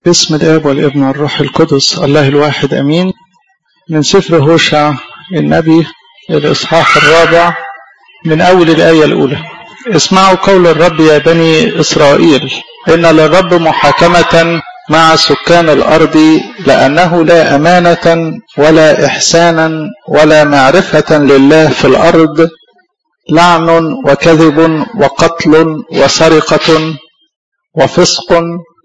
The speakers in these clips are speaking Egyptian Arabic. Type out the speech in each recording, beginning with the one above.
باسم الاب والابن والروح القدس الله الواحد امين من سفر هوشع النبي الاصحاح الرابع من اول الايه الاولى اسمعوا قول الرب يا بني اسرائيل ان للرب محاكمه مع سكان الارض لانه لا امانه ولا احسانا ولا معرفه لله في الارض لعن وكذب وقتل وسرقه وفسق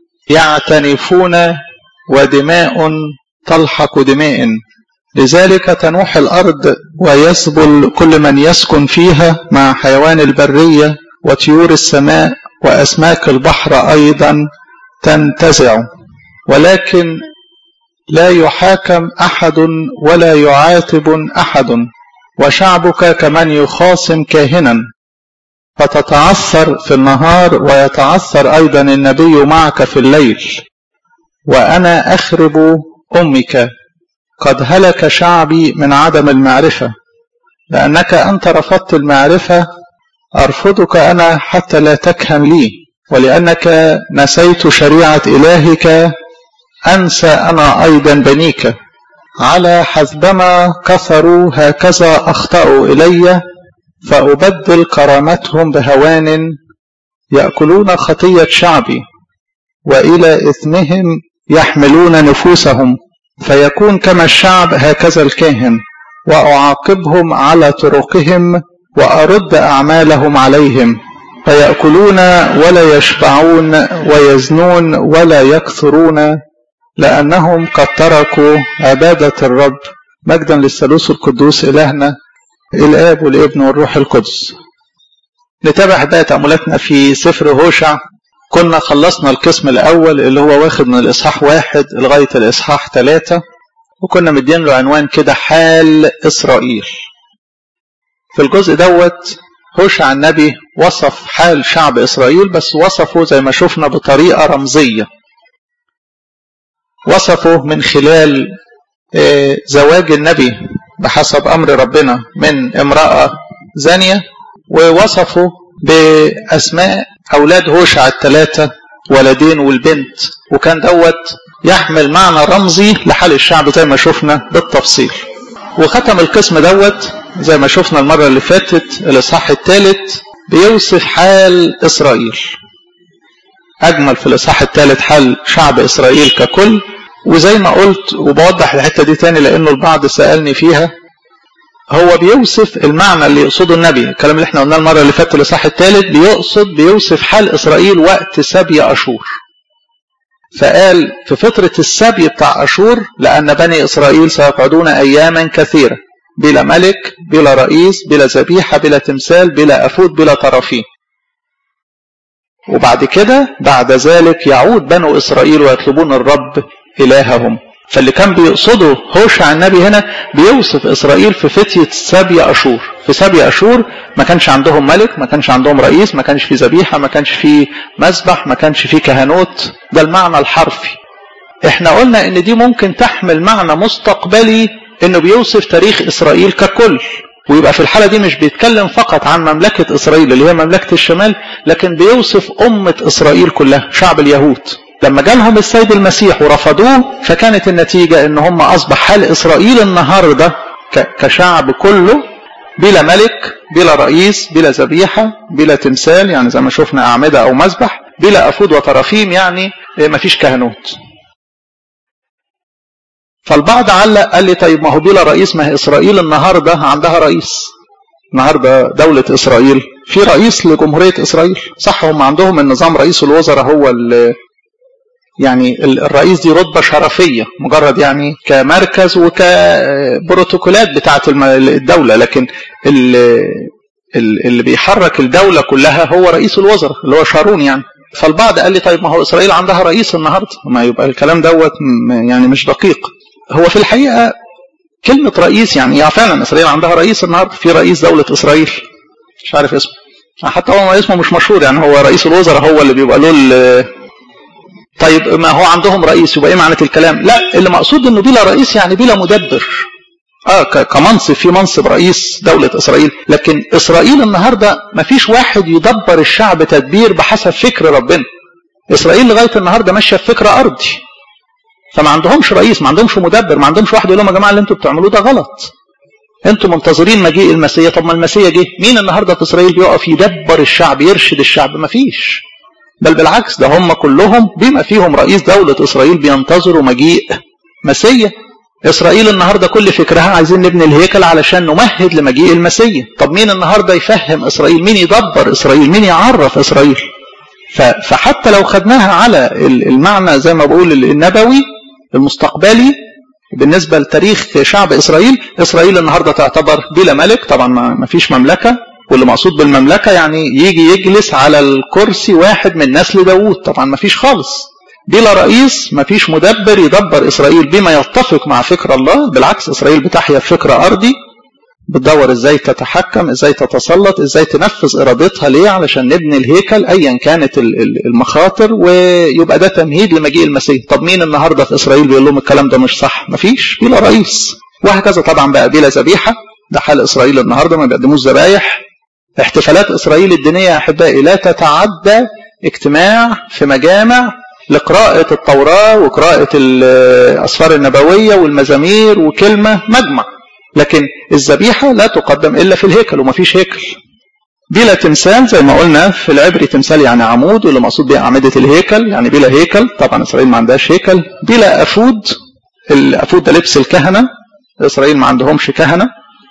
يعتنفون ودماء تلحق دماء لذلك تنوح الارض ويسبل كل من يسكن فيها مع حيوان البريه وطيور السماء واسماك البحر ايضا تنتزع ولكن لا يحاكم احد ولا يعاتب احد وشعبك كمن يخاصم كاهنا فتتعثر في النهار ويتعثر ايضا النبي معك في الليل وانا اخرب امك قد هلك شعبي من عدم المعرفه لانك انت رفضت المعرفه ارفضك انا حتى لا تكهن لي ولانك نسيت شريعه الهك انسى انا ايضا بنيك على حسبما كثروا هكذا اخطاوا الي فأبدل كرامتهم بهوان يأكلون خطية شعبي وإلى إثمهم يحملون نفوسهم فيكون كما الشعب هكذا الكاهن وأعاقبهم على طرقهم وأرد أعمالهم عليهم فيأكلون ولا يشبعون ويزنون ولا يكثرون لأنهم قد تركوا عبادة الرب مجدا للثالوث القدوس إلهنا الآب والابن والروح القدس نتابع بقى تأملاتنا في سفر هوشع كنا خلصنا القسم الأول اللي هو واخد من الإصحاح واحد لغاية الإصحاح ثلاثة وكنا مدين له عنوان كده حال إسرائيل في الجزء دوت هوشع النبي وصف حال شعب إسرائيل بس وصفه زي ما شفنا بطريقة رمزية وصفه من خلال زواج النبي بحسب امر ربنا من امراه زانيه ووصفوا باسماء اولاد هوشع الثلاثه ولدين والبنت وكان دوت يحمل معنى رمزي لحال الشعب زي ما شفنا بالتفصيل وختم القسم دوت زي ما شفنا المره اللي فاتت الاصحاح الثالث بيوصف حال اسرائيل اجمل في الاصحاح الثالث حال شعب اسرائيل ككل وزي ما قلت وبوضح الحته دي تاني لانه البعض سالني فيها هو بيوصف المعنى اللي يقصده النبي الكلام اللي احنا قلناه المره اللي فاتت الاصحاح الثالث بيقصد بيوصف حال اسرائيل وقت سبي اشور فقال في فترة السبي بتاع أشور لأن بني إسرائيل سيقعدون أياما كثيرة بلا ملك بلا رئيس بلا ذبيحة بلا تمثال بلا أفود بلا طرفين وبعد كده بعد ذلك يعود بنو إسرائيل ويطلبون الرب إلههم فاللي كان بيقصده هوشع النبي هنا بيوصف إسرائيل في فتية سبي أشور في سبي أشور ما كانش عندهم ملك ما كانش عندهم رئيس ما كانش في ذبيحة ما كانش في مذبح ما كانش في كهنوت ده المعنى الحرفي احنا قلنا ان دي ممكن تحمل معنى مستقبلي انه بيوصف تاريخ إسرائيل ككل ويبقى في الحالة دي مش بيتكلم فقط عن مملكة إسرائيل اللي هي مملكة الشمال لكن بيوصف أمة إسرائيل كلها شعب اليهود لما جالهم السيد المسيح ورفضوه فكانت النتيجة ان هم اصبح حال اسرائيل النهاردة كشعب كله بلا ملك بلا رئيس بلا ذبيحة بلا تمثال يعني زي ما شفنا اعمدة او مذبح بلا افود وطرافيم يعني ما فيش كهنوت فالبعض علق قال لي طيب ما هو بلا رئيس ما هي اسرائيل النهاردة عندها رئيس النهارده دولة إسرائيل في رئيس لجمهورية إسرائيل صح هم عندهم النظام رئيس الوزراء هو اللي يعني الرئيس دي رتبة شرفية مجرد يعني كمركز وكبروتوكولات بتاعة الدولة لكن اللي بيحرك الدولة كلها هو رئيس الوزراء اللي هو شارون يعني فالبعض قال لي طيب ما هو إسرائيل عندها رئيس النهاردة ما يبقى الكلام دوت يعني مش دقيق هو في الحقيقة كلمة رئيس يعني يعني فعلا إسرائيل عندها رئيس النهاردة في رئيس دولة إسرائيل مش عارف اسمه حتى هو اسمه مش مشهور يعني هو رئيس الوزراء هو اللي بيبقى له طيب ما هو عندهم رئيس يبقى ايه معنى الكلام لا اللي مقصود انه بلا رئيس يعني بلا مدبر اه كمنصب في منصب رئيس دولة اسرائيل لكن اسرائيل النهاردة ما فيش واحد يدبر الشعب تدبير بحسب فكر ربنا اسرائيل لغاية النهاردة ماشية بفكر ارضي فما عندهمش رئيس ما عندهمش مدبر ما عندهمش واحد يقول لهم يا جماعه اللي انتوا بتعملوه ده غلط انتوا منتظرين مجيء المسيح طب ما المسيح جه مين النهارده في اسرائيل بيقف يدبر الشعب يرشد الشعب ما فيش بل بالعكس ده هم كلهم بما فيهم رئيس دولة إسرائيل بينتظروا مجيء مسيح إسرائيل النهاردة كل فكرها عايزين نبني الهيكل علشان نمهد لمجيء المسيح طب مين النهاردة يفهم إسرائيل مين يدبر إسرائيل مين يعرف إسرائيل فحتى لو خدناها على المعنى زي ما بقول النبوي المستقبلي بالنسبة لتاريخ شعب إسرائيل إسرائيل النهاردة تعتبر بلا ملك طبعا ما فيش مملكة واللي مقصود بالمملكة يعني يجي يجلس على الكرسي واحد من نسل داوود طبعا ما فيش خالص بلا رئيس ما فيش مدبر يدبر إسرائيل بما يتفق مع فكر الله بالعكس إسرائيل بتحيا فكر أرضي بتدور ازاي تتحكم ازاي تتسلط ازاي تنفذ ارادتها ليه علشان نبني الهيكل ايا كانت المخاطر ويبقى ده تمهيد لمجيء المسيح طب مين النهارده في اسرائيل بيقول لهم الكلام ده مش صح مفيش بلا رئيس وهكذا طبعا بقى بلا ذبيحه ده حال اسرائيل النهارده ما بيقدموش ذبايح احتفالات اسرائيل الدينيه يا احبائي لا تتعدى اجتماع في مجامع لقراءة التوراة وقراءة الأسفار النبوية والمزامير وكلمة مجمع لكن الذبيحة لا تقدم إلا في الهيكل ومفيش هيكل بلا تمثال زي ما قلنا في العبري تمثال يعني عمود واللي مقصود بها أعمدة الهيكل يعني بلا هيكل طبعا إسرائيل ما عندهاش هيكل بلا أفود الأفود ده لبس الكهنة إسرائيل ما عندهمش كهنة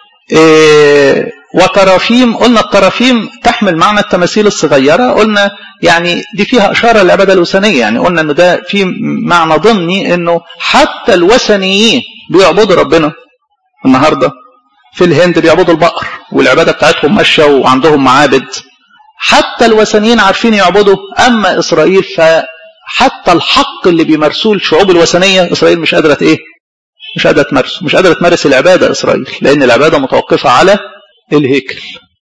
إيه وترافيم قلنا الترافيم تحمل معنى التماثيل الصغيرة قلنا يعني دي فيها إشارة للعبادة الوثنية يعني قلنا إنه ده في معنى ضمني إنه حتى الوثنيين بيعبدوا ربنا النهارده في الهند بيعبدوا البقر والعباده بتاعتهم ماشيه وعندهم معابد حتى الوثنيين عارفين يعبدوا اما اسرائيل فحتى الحق اللي بيمارسوه الشعوب الوثنيه اسرائيل مش قادره ايه؟ مش قادره تمارسه مش قادره تمارس العباده اسرائيل لان العباده متوقفه على الهيكل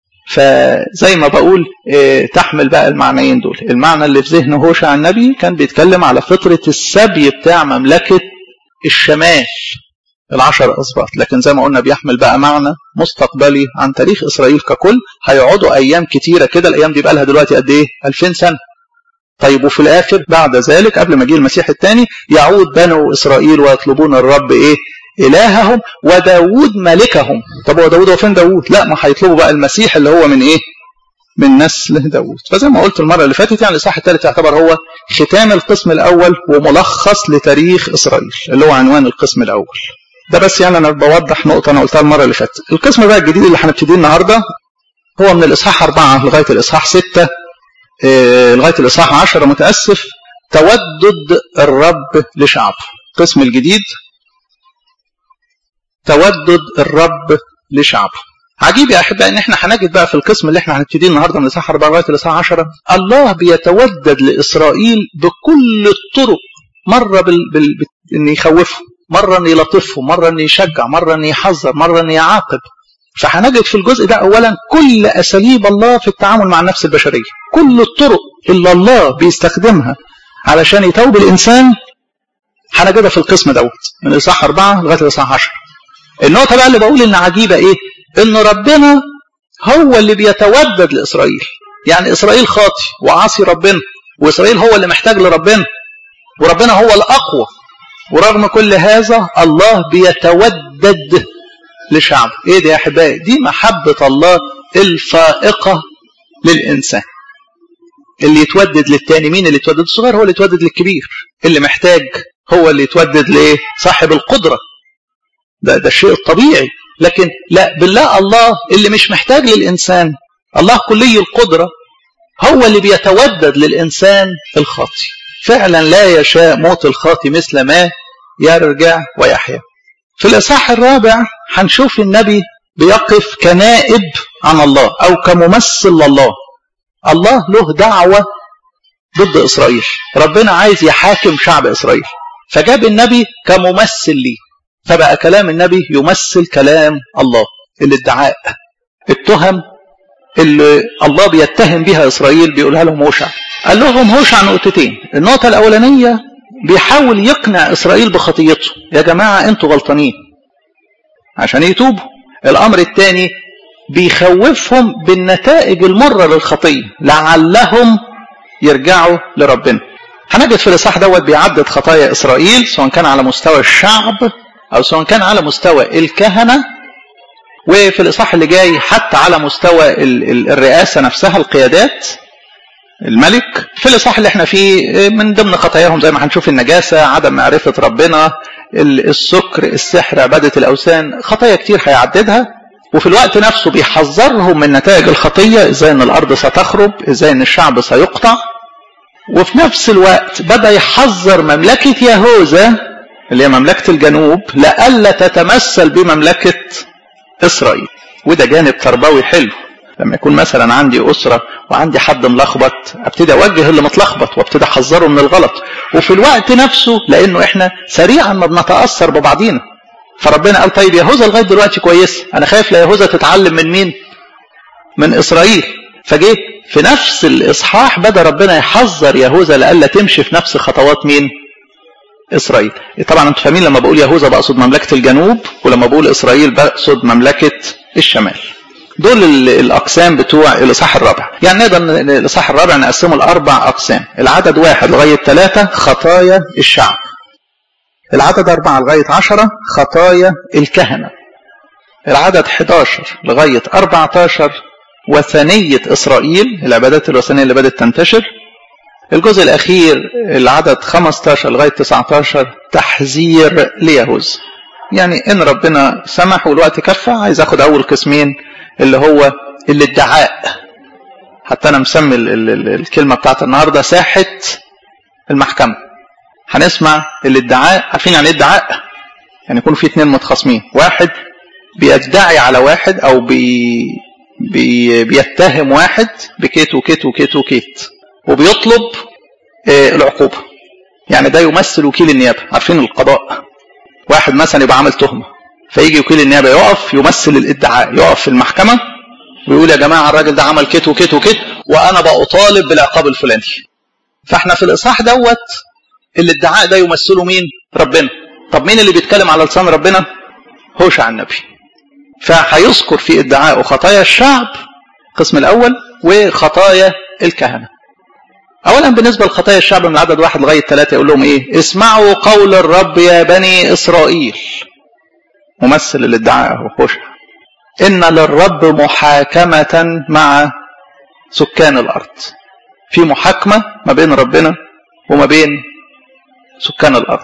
فزي ما بقول إيه تحمل بقى المعنيين دول المعنى اللي في ذهن هوشع النبي كان بيتكلم على فتره السبي بتاع مملكه الشمال العشر أسباط لكن زي ما قلنا بيحمل بقى معنى مستقبلي عن تاريخ إسرائيل ككل هيقعدوا أيام كتيرة كده الأيام دي بقى لها دلوقتي قد إيه 2000 سنة طيب وفي الآخر بعد ذلك قبل ما يجي المسيح الثاني يعود بنو إسرائيل ويطلبون الرب إيه إلههم وداود ملكهم طب هو داود هو فين داود لا ما هيطلبوا بقى المسيح اللي هو من إيه من نسل داود فزي ما قلت المرة اللي فاتت يعني الإصحاح الثالث يعتبر هو ختام القسم الأول وملخص لتاريخ إسرائيل اللي هو عنوان القسم الأول ده بس يعني انا بوضح نقطة انا قلتها المرة اللي فاتت. القسم بقى الجديد اللي هنبتديه النهارده هو من الاصحاح أربعة لغاية الاصحاح ستة إيه لغاية الاصحاح عشرة متأسف تودد الرب لشعبه. القسم الجديد تودد الرب لشعبه. عجيب يا احبائي ان احنا هنجد بقى في القسم اللي احنا هنبتديه النهارده من الاصحاح 4 لغايه الاصحاح 10 الله بيتودد لاسرائيل بكل الطرق مره بال... بال... ان يخوفه مرة أن يلطفه مرة أن يشجع مرة أن يحذر مرة أن يعاقب فهنجد في الجزء ده أولا كل أساليب الله في التعامل مع النفس البشرية كل الطرق اللي الله بيستخدمها علشان يتوب الإنسان هنجدها في القسم دوت من الإصحاح أربعة لغاية الإصحاح 10 النقطة بقى اللي بقول إن عجيبة إيه؟ إن ربنا هو اللي بيتودد لإسرائيل يعني إسرائيل خاطي وعاصي ربنا وإسرائيل هو اللي محتاج لربنا وربنا هو الأقوى ورغم كل هذا الله بيتودد لشعبه ايه ده يا احبائي دي محبة الله الفائقة للإنسان اللي يتودد للتاني مين اللي يتودد الصغير هو اللي يتودد للكبير اللي محتاج هو اللي يتودد ليه صاحب القدرة ده ده الشيء الطبيعي لكن لا بالله الله اللي مش محتاج للإنسان الله كلي القدرة هو اللي بيتودد للإنسان الخاطي فعلا لا يشاء موت الخاطي مثل ما يرجع ويحيا في الإصحاح الرابع هنشوف النبي بيقف كنائب عن الله أو كممثل لله الله له دعوة ضد إسرائيل ربنا عايز يحاكم شعب إسرائيل فجاب النبي كممثل ليه فبقى كلام النبي يمثل كلام الله الادعاء التهم اللي الله بيتهم بها إسرائيل بيقولها لهم هوشع قال لهم هوشع نقطتين النقطة الأولانية بيحاول يقنع إسرائيل بخطيته يا جماعة أنتوا غلطانين عشان يتوبوا الأمر الثاني بيخوفهم بالنتائج المرة للخطية لعلهم يرجعوا لربنا هنجد في الاصحاح دوت بيعدد خطايا اسرائيل سواء كان على مستوى الشعب او سواء كان على مستوى الكهنه وفي الاصحاح اللي جاي حتى على مستوى الرئاسه نفسها القيادات الملك في الاصحاح اللي احنا فيه من ضمن خطاياهم زي ما هنشوف النجاسه عدم معرفه ربنا السكر السحر عباده الاوثان خطايا كتير هيعددها وفي الوقت نفسه بيحذرهم من نتائج الخطيه ازاي ان الارض ستخرب ازاي ان الشعب سيقطع وفي نفس الوقت بدا يحذر مملكه يهوذا اللي هي مملكه الجنوب لئلا تتمثل بمملكه اسرائيل وده جانب تربوي حلو لما يكون مثلا عندي اسره وعندي حد ملخبط ابتدي اوجه اللي متلخبط وابتدي احذره من الغلط وفي الوقت نفسه لانه احنا سريعا ما بنتاثر ببعضينا فربنا قال طيب يهوذا لغايه دلوقتي كويس انا خايف لا يهوذا تتعلم من مين من اسرائيل فجه في نفس الاصحاح بدا ربنا يحذر يهوذا لئلا تمشي في نفس خطوات مين اسرائيل طبعا انتوا فاهمين لما بقول يهوذا بقصد مملكه الجنوب ولما بقول اسرائيل بقصد مملكه الشمال دول الاقسام بتوع الاصحاح الرابع يعني نقدر الاصحاح الرابع نقسمه لاربع اقسام العدد واحد لغايه ثلاثه خطايا الشعب العدد أربعة لغاية عشرة خطايا الكهنة العدد 11 لغاية 14 وثنية إسرائيل العبادات الوثنية اللي بدأت تنتشر الجزء الأخير العدد 15 لغاية 19 تحذير ليهوذا يعني إن ربنا سمح والوقت كفى عايز أخد أول قسمين اللي هو الادعاء حتى أنا مسمي ال ال ال الكلمة بتاعت النهاردة ساحة المحكمة هنسمع الادعاء عارفين يعني ايه ادعاء يعني يكون في اثنين متخاصمين واحد بيدعي على واحد او بي بي بيتهم واحد بكيت وكيت وكيت وكيت وبيطلب آه العقوبة يعني ده يمثل وكيل النيابة عارفين القضاء واحد مثلا يبقى عامل تهمة فيجي وكيل النيابة يقف يمثل الادعاء يقف في المحكمة ويقول يا جماعة الراجل ده عمل كيت وكيت وكيت وأنا بأطالب بالعقاب الفلاني فاحنا في الإصحاح دوت الادعاء ده يمثله مين ربنا طب مين اللي بيتكلم على لسان ربنا هوشع النبي فهيذكر في ادعائه خطايا الشعب القسم الاول وخطايا الكهنه اولا بالنسبه لخطايا الشعب من عدد واحد لغايه ثلاثه يقول لهم ايه اسمعوا قول الرب يا بني اسرائيل ممثل الادعاء هو هوشع ان للرب محاكمه مع سكان الارض في محاكمه ما بين ربنا وما بين سكان الارض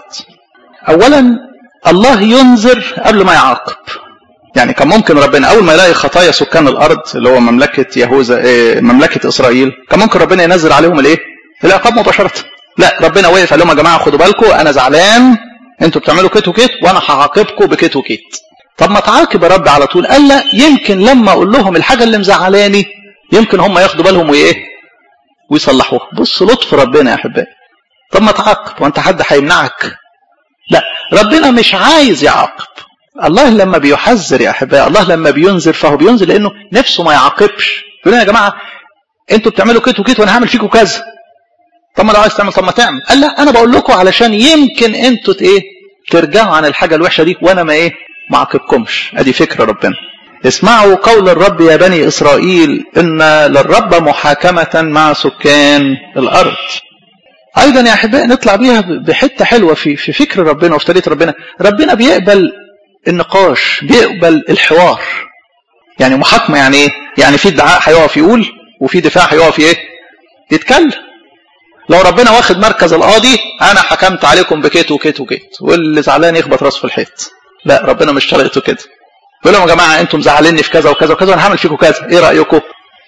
اولا الله ينذر قبل ما يعاقب يعني كان ممكن ربنا اول ما يلاقي خطايا سكان الارض اللي هو مملكه يهوذا إيه مملكه اسرائيل كان ممكن ربنا ينزل عليهم الايه العقاب مباشره لا ربنا وقف قال لهم يا جماعه خدوا بالكم انا زعلان انتوا بتعملوا كيت وكيت وانا هعاقبكم بكيت وكيت طب ما تعاقب يا رب على طول قال لا يمكن لما اقول لهم الحاجه اللي مزعلاني يمكن هم ياخدوا بالهم وايه ويصلحوها بص لطف ربنا يا احبائي طب ما تعاقب وانت حد هيمنعك لا ربنا مش عايز يعاقب الله لما بيحذر يا احبائي الله لما بينذر فهو بينذر لانه نفسه ما يعاقبش يقول يا جماعه انتوا بتعملوا كيت وكيت وانا هعمل فيكم كذا طب ما لو عايز تعمل طب ما تعمل قال لا انا بقول لكم علشان يمكن انتوا ايه ترجعوا عن الحاجه الوحشه دي وانا ما ايه ما عاقبكمش ادي فكره ربنا اسمعوا قول الرب يا بني اسرائيل ان للرب محاكمه مع سكان الارض ايضا يا احبائي نطلع بيها بحته حلوه في في فكر ربنا وفي طريقه ربنا ربنا بيقبل النقاش بيقبل الحوار يعني محاكمه يعني ايه يعني في ادعاء هيقف يقول وفي دفاع هيقف ايه يتكلم لو ربنا واخد مركز القاضي انا حكمت عليكم بكيت وكيت وكيت واللي زعلان يخبط راسه في الحيط لا ربنا مش طريقته كده يقول لهم يا جماعه انتم زعلاني في كذا وكذا وكذا وانا هعمل فيكم كذا ايه رايكم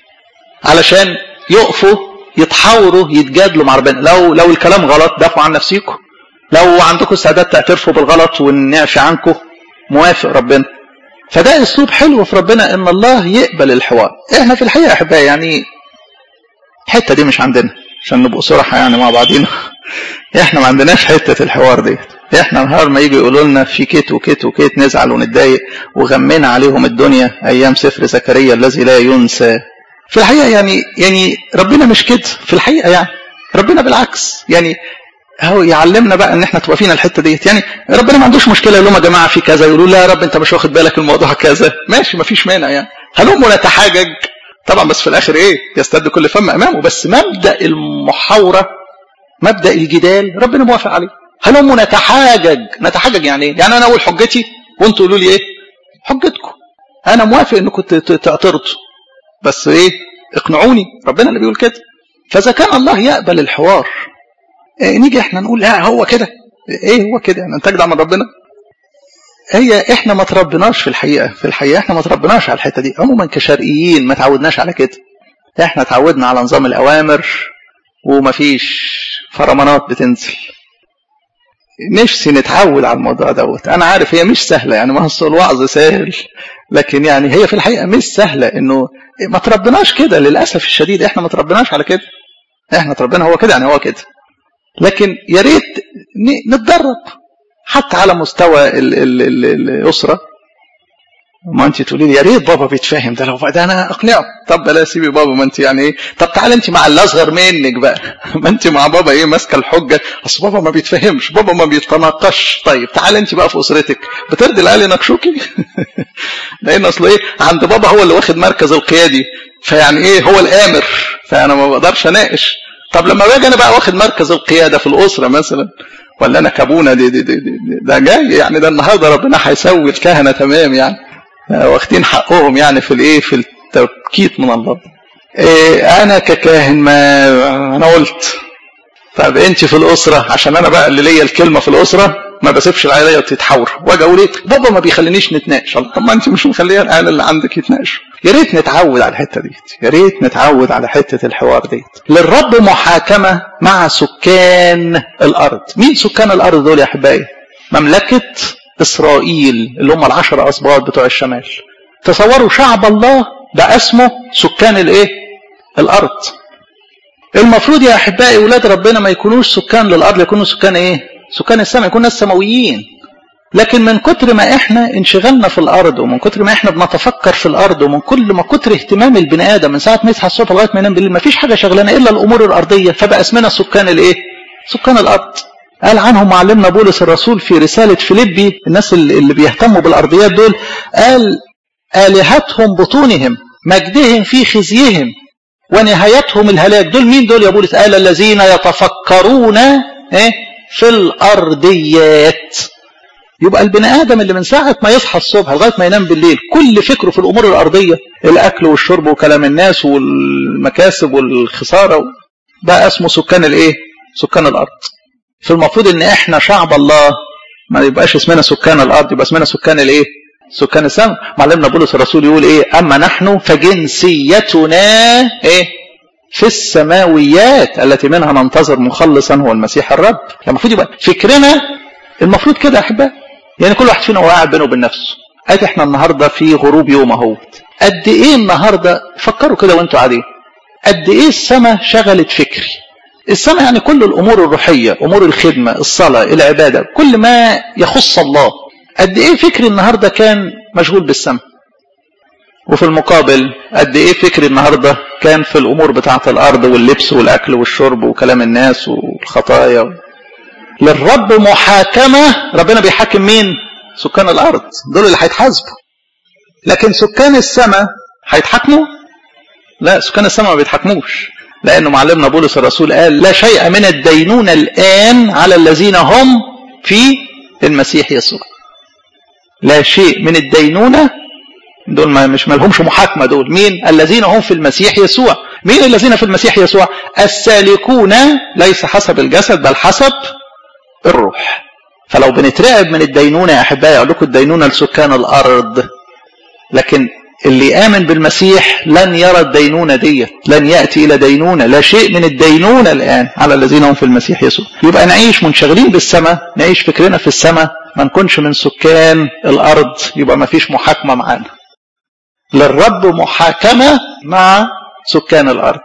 علشان يقفوا يتحاوروا يتجادلوا مع ربنا لو لو الكلام غلط دافعوا عن نفسيكم لو عندكم استعداد تعترفوا بالغلط ونعفي عنكم موافق ربنا فده اسلوب حلو في ربنا ان الله يقبل الحوار احنا في الحقيقه احبائي يعني الحته دي مش عندنا عشان نبقوا صراحه يعني مع بعضينا احنا ما عندناش حته الحوار دي احنا نهار ما يجي يقولوا لنا في كيت وكيت وكيت نزعل ونتضايق وغمينا عليهم الدنيا ايام سفر زكريا الذي لا ينسى في الحقيقه يعني يعني ربنا مش كده في الحقيقه يعني ربنا بالعكس يعني هو يعلمنا بقى ان احنا تبقى فينا الحته ديت يعني ربنا ما عندوش مشكله يقول لهم يا جماعه في كذا يقولوا لا يا رب انت مش واخد بالك الموضوع كذا ماشي ما فيش مانع يعني هلم مبدا الجدال ربنا موافق عليه هلم نتحاجج نتحاجج يعني ايه يعني انا اقول حجتي وانتوا تقولوا لي ايه حجتكم انا موافق انكم تعترضوا بس ايه اقنعوني ربنا اللي بيقول كده فاذا كان الله يقبل الحوار إيه نيجي احنا نقول لا هو كده ايه هو كده يعني انت اجدع من ربنا هي احنا ما تربناش في الحقيقه في الحقيقه احنا ما تربناش على الحته دي عموما كشرقيين ما تعودناش على كده احنا تعودنا على نظام الاوامر ومفيش فرمانات بتنزل نفسي نتعود على الموضوع دوت انا عارف هي مش سهله يعني ما هو الوعظ سهل لكن يعني هي في الحقيقه مش سهله انه ما تربناش كده للاسف الشديد احنا ما تربناش على كده احنا تربينا هو كده يعني هو كده لكن يا ريت نتدرب حتى على مستوى ال ال ال الاسره ما انت تقولي لي يا ريت بابا بيتفهم ده لو ده انا اقنعه طب بلا سيبي بابا ما انت يعني ايه طب تعالى انت مع اللي اصغر منك بقى ما انت مع بابا ايه ماسكه الحجه اصل بابا ما بيتفهمش بابا ما بيتناقش طيب تعالى انت بقى في اسرتك بترضي العيال يناقشوكي لان اصل ايه عند بابا هو اللي واخد مركز القيادي فيعني ايه هو الامر فانا ما بقدرش اناقش طب لما باجي انا بقى واخد مركز القياده في الاسره مثلا ولا انا كابونا دي, دي, دي, دي ده جاي يعني ده النهارده ربنا هيسوي الكهنه تمام يعني واخدين حقهم يعني في الايه في التوكيد من الله إيه انا ككاهن ما انا قلت طب انت في الاسره عشان انا بقى اللي ليا الكلمه في الاسره ما بسيبش العيله تتحاور واجي اقول ايه بابا ما بيخلينيش نتناقش طب ما انت مش مخليه العيال اللي عندك يتناقشوا يا ريت نتعود على الحته دي يا ريت نتعود على حته الحوار دي للرب محاكمه مع سكان الارض مين سكان الارض دول يا احبائي مملكه اسرائيل اللي هم العشر اسباط بتوع الشمال تصوروا شعب الله ده اسمه سكان الايه الارض المفروض يا احبائي ولاد ربنا ما يكونوش سكان للارض يكونوا سكان ايه سكان السماء يكونوا ناس سماويين لكن من كتر ما احنا انشغلنا في الارض ومن كتر ما احنا بنتفكر في الارض ومن كل ما كتر اهتمام البني ادم من ساعه ما يصحى الصبح لغايه ما ينام بالليل ما فيش حاجه شغلانه الا الامور الارضيه فبقى اسمنا سكان الايه سكان الارض قال عنهم معلمنا بولس الرسول في رسالة فيليبي الناس اللي بيهتموا بالأرضيات دول قال آلهتهم بطونهم مجدهم في خزيهم ونهايتهم الهلاك دول مين دول يا بولس قال الذين يتفكرون ايه في الأرضيات يبقى البني آدم اللي من ساعة ما يصحى الصبح لغاية ما ينام بالليل كل فكره في الأمور الأرضية الأكل والشرب وكلام الناس والمكاسب والخسارة ده اسمه سكان الإيه؟ سكان الأرض فالمفروض ان احنا شعب الله ما يبقاش اسمنا سكان الارض يبقى اسمنا سكان الايه سكان السماء معلمنا بولس الرسول يقول ايه اما نحن فجنسيتنا ايه في السماويات التي منها ننتظر مخلصا هو المسيح الرب المفروض يبقى فكرنا المفروض كده يا احبائي يعني كل واحد فينا هو قاعد بينه وبين نفسه ادي احنا النهارده في غروب يوم اهو قد ايه النهارده فكروا كده وانتوا قاعدين قد ايه السماء شغلت فكري السماء يعني كل الامور الروحيه امور الخدمه الصلاه العباده كل ما يخص الله قد ايه فكري النهارده كان مشغول بالسماء وفي المقابل قد ايه فكري النهارده كان في الامور بتاعه الارض واللبس والاكل والشرب وكلام الناس والخطايا للرب محاكمه ربنا بيحاكم مين سكان الارض دول اللي هيتحاسبوا لكن سكان السماء هيتحاكموا لا سكان السماء ما بيتحاكموش لأنه معلمنا بولس الرسول قال لا شيء من الدينونة الآن على الذين هم في المسيح يسوع لا شيء من الدينونة دول ما مش مالهمش محاكمة دول مين الذين هم في المسيح يسوع مين الذين في المسيح يسوع السالكون ليس حسب الجسد بل حسب الروح فلو بنترعب من الدينونة يا أحبائي أقول لكم الدينونة لسكان الأرض لكن اللي آمن بالمسيح لن يرى الدينونة ديت لن يأتي إلى دينونة لا شيء من الدينونة الآن على الذين هم في المسيح يسوع يبقى نعيش منشغلين بالسماء نعيش فكرنا في السماء ما نكونش من سكان الأرض يبقى ما فيش محاكمة معانا للرب محاكمة مع سكان الأرض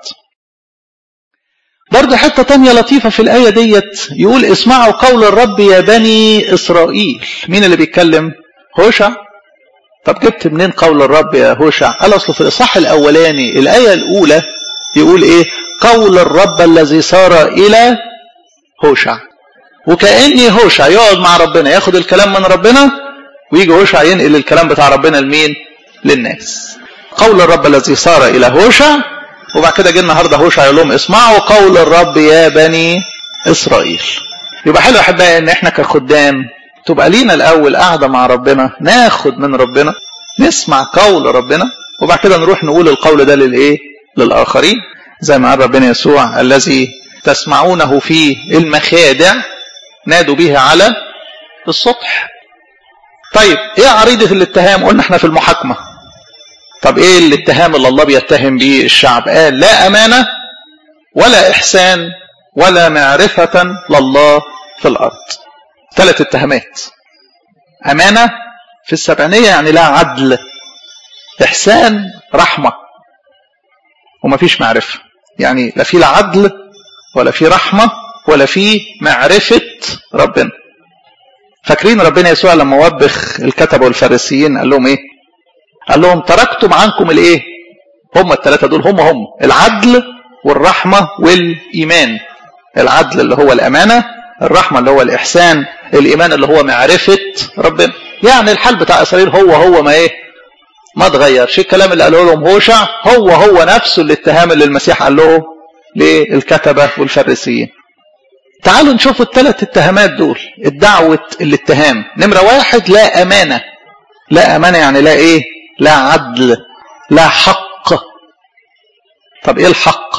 برضه حتة تانية لطيفة في الآية ديت يقول اسمعوا قول الرب يا بني إسرائيل مين اللي بيتكلم هوشع طب جبت منين قول الرب يا هوشع قال اصله في الاصحاح الاولاني الايه الاولى يقول ايه قول الرب الذي صار الى هوشع وكاني هوشع يقعد مع ربنا ياخد الكلام من ربنا ويجي هوشع ينقل الكلام بتاع ربنا لمين للناس قول الرب الذي صار الى هوشع وبعد كده جه النهارده هوشع يقول لهم اسمعوا قول الرب يا بني إسرائيل يبقى حلو أحبائي إن إحنا كخدام تبقى لينا الأول قاعدة مع ربنا ناخد من ربنا نسمع قول ربنا وبعد كده نروح نقول القول ده للإيه؟ للآخرين زي ما قال ربنا يسوع الذي تسمعونه في المخادع نادوا به على السطح طيب ايه عريضة الاتهام قلنا احنا في المحاكمة طب ايه الاتهام اللي الله بيتهم بيه الشعب قال لا امانة ولا احسان ولا معرفة لله في الارض ثلاث اتهامات امانة في السبعينية يعني لا عدل احسان رحمة ومفيش معرفة يعني لا في لا عدل ولا في رحمة ولا في معرفة ربنا فاكرين ربنا يسوع لما وبخ الكتبة والفارسيين قال لهم ايه قال لهم تركتم عنكم الايه هم الثلاثة دول هم هم العدل والرحمة والإيمان العدل اللي هو الأمانة الرحمة اللي هو الإحسان الإيمان اللي هو معرفة ربنا يعني الحال بتاع إسرائيل هو هو ما إيه ما اتغيرش الكلام اللي قاله لهم هوشع هو هو نفسه الاتهام اللي المسيح قال له للكتبة والفريسيين تعالوا نشوف الثلاث اتهامات دول الدعوة الاتهام نمرة واحد لا أمانة لا أمانة يعني لا إيه لا عدل لا حق طب إيه الحق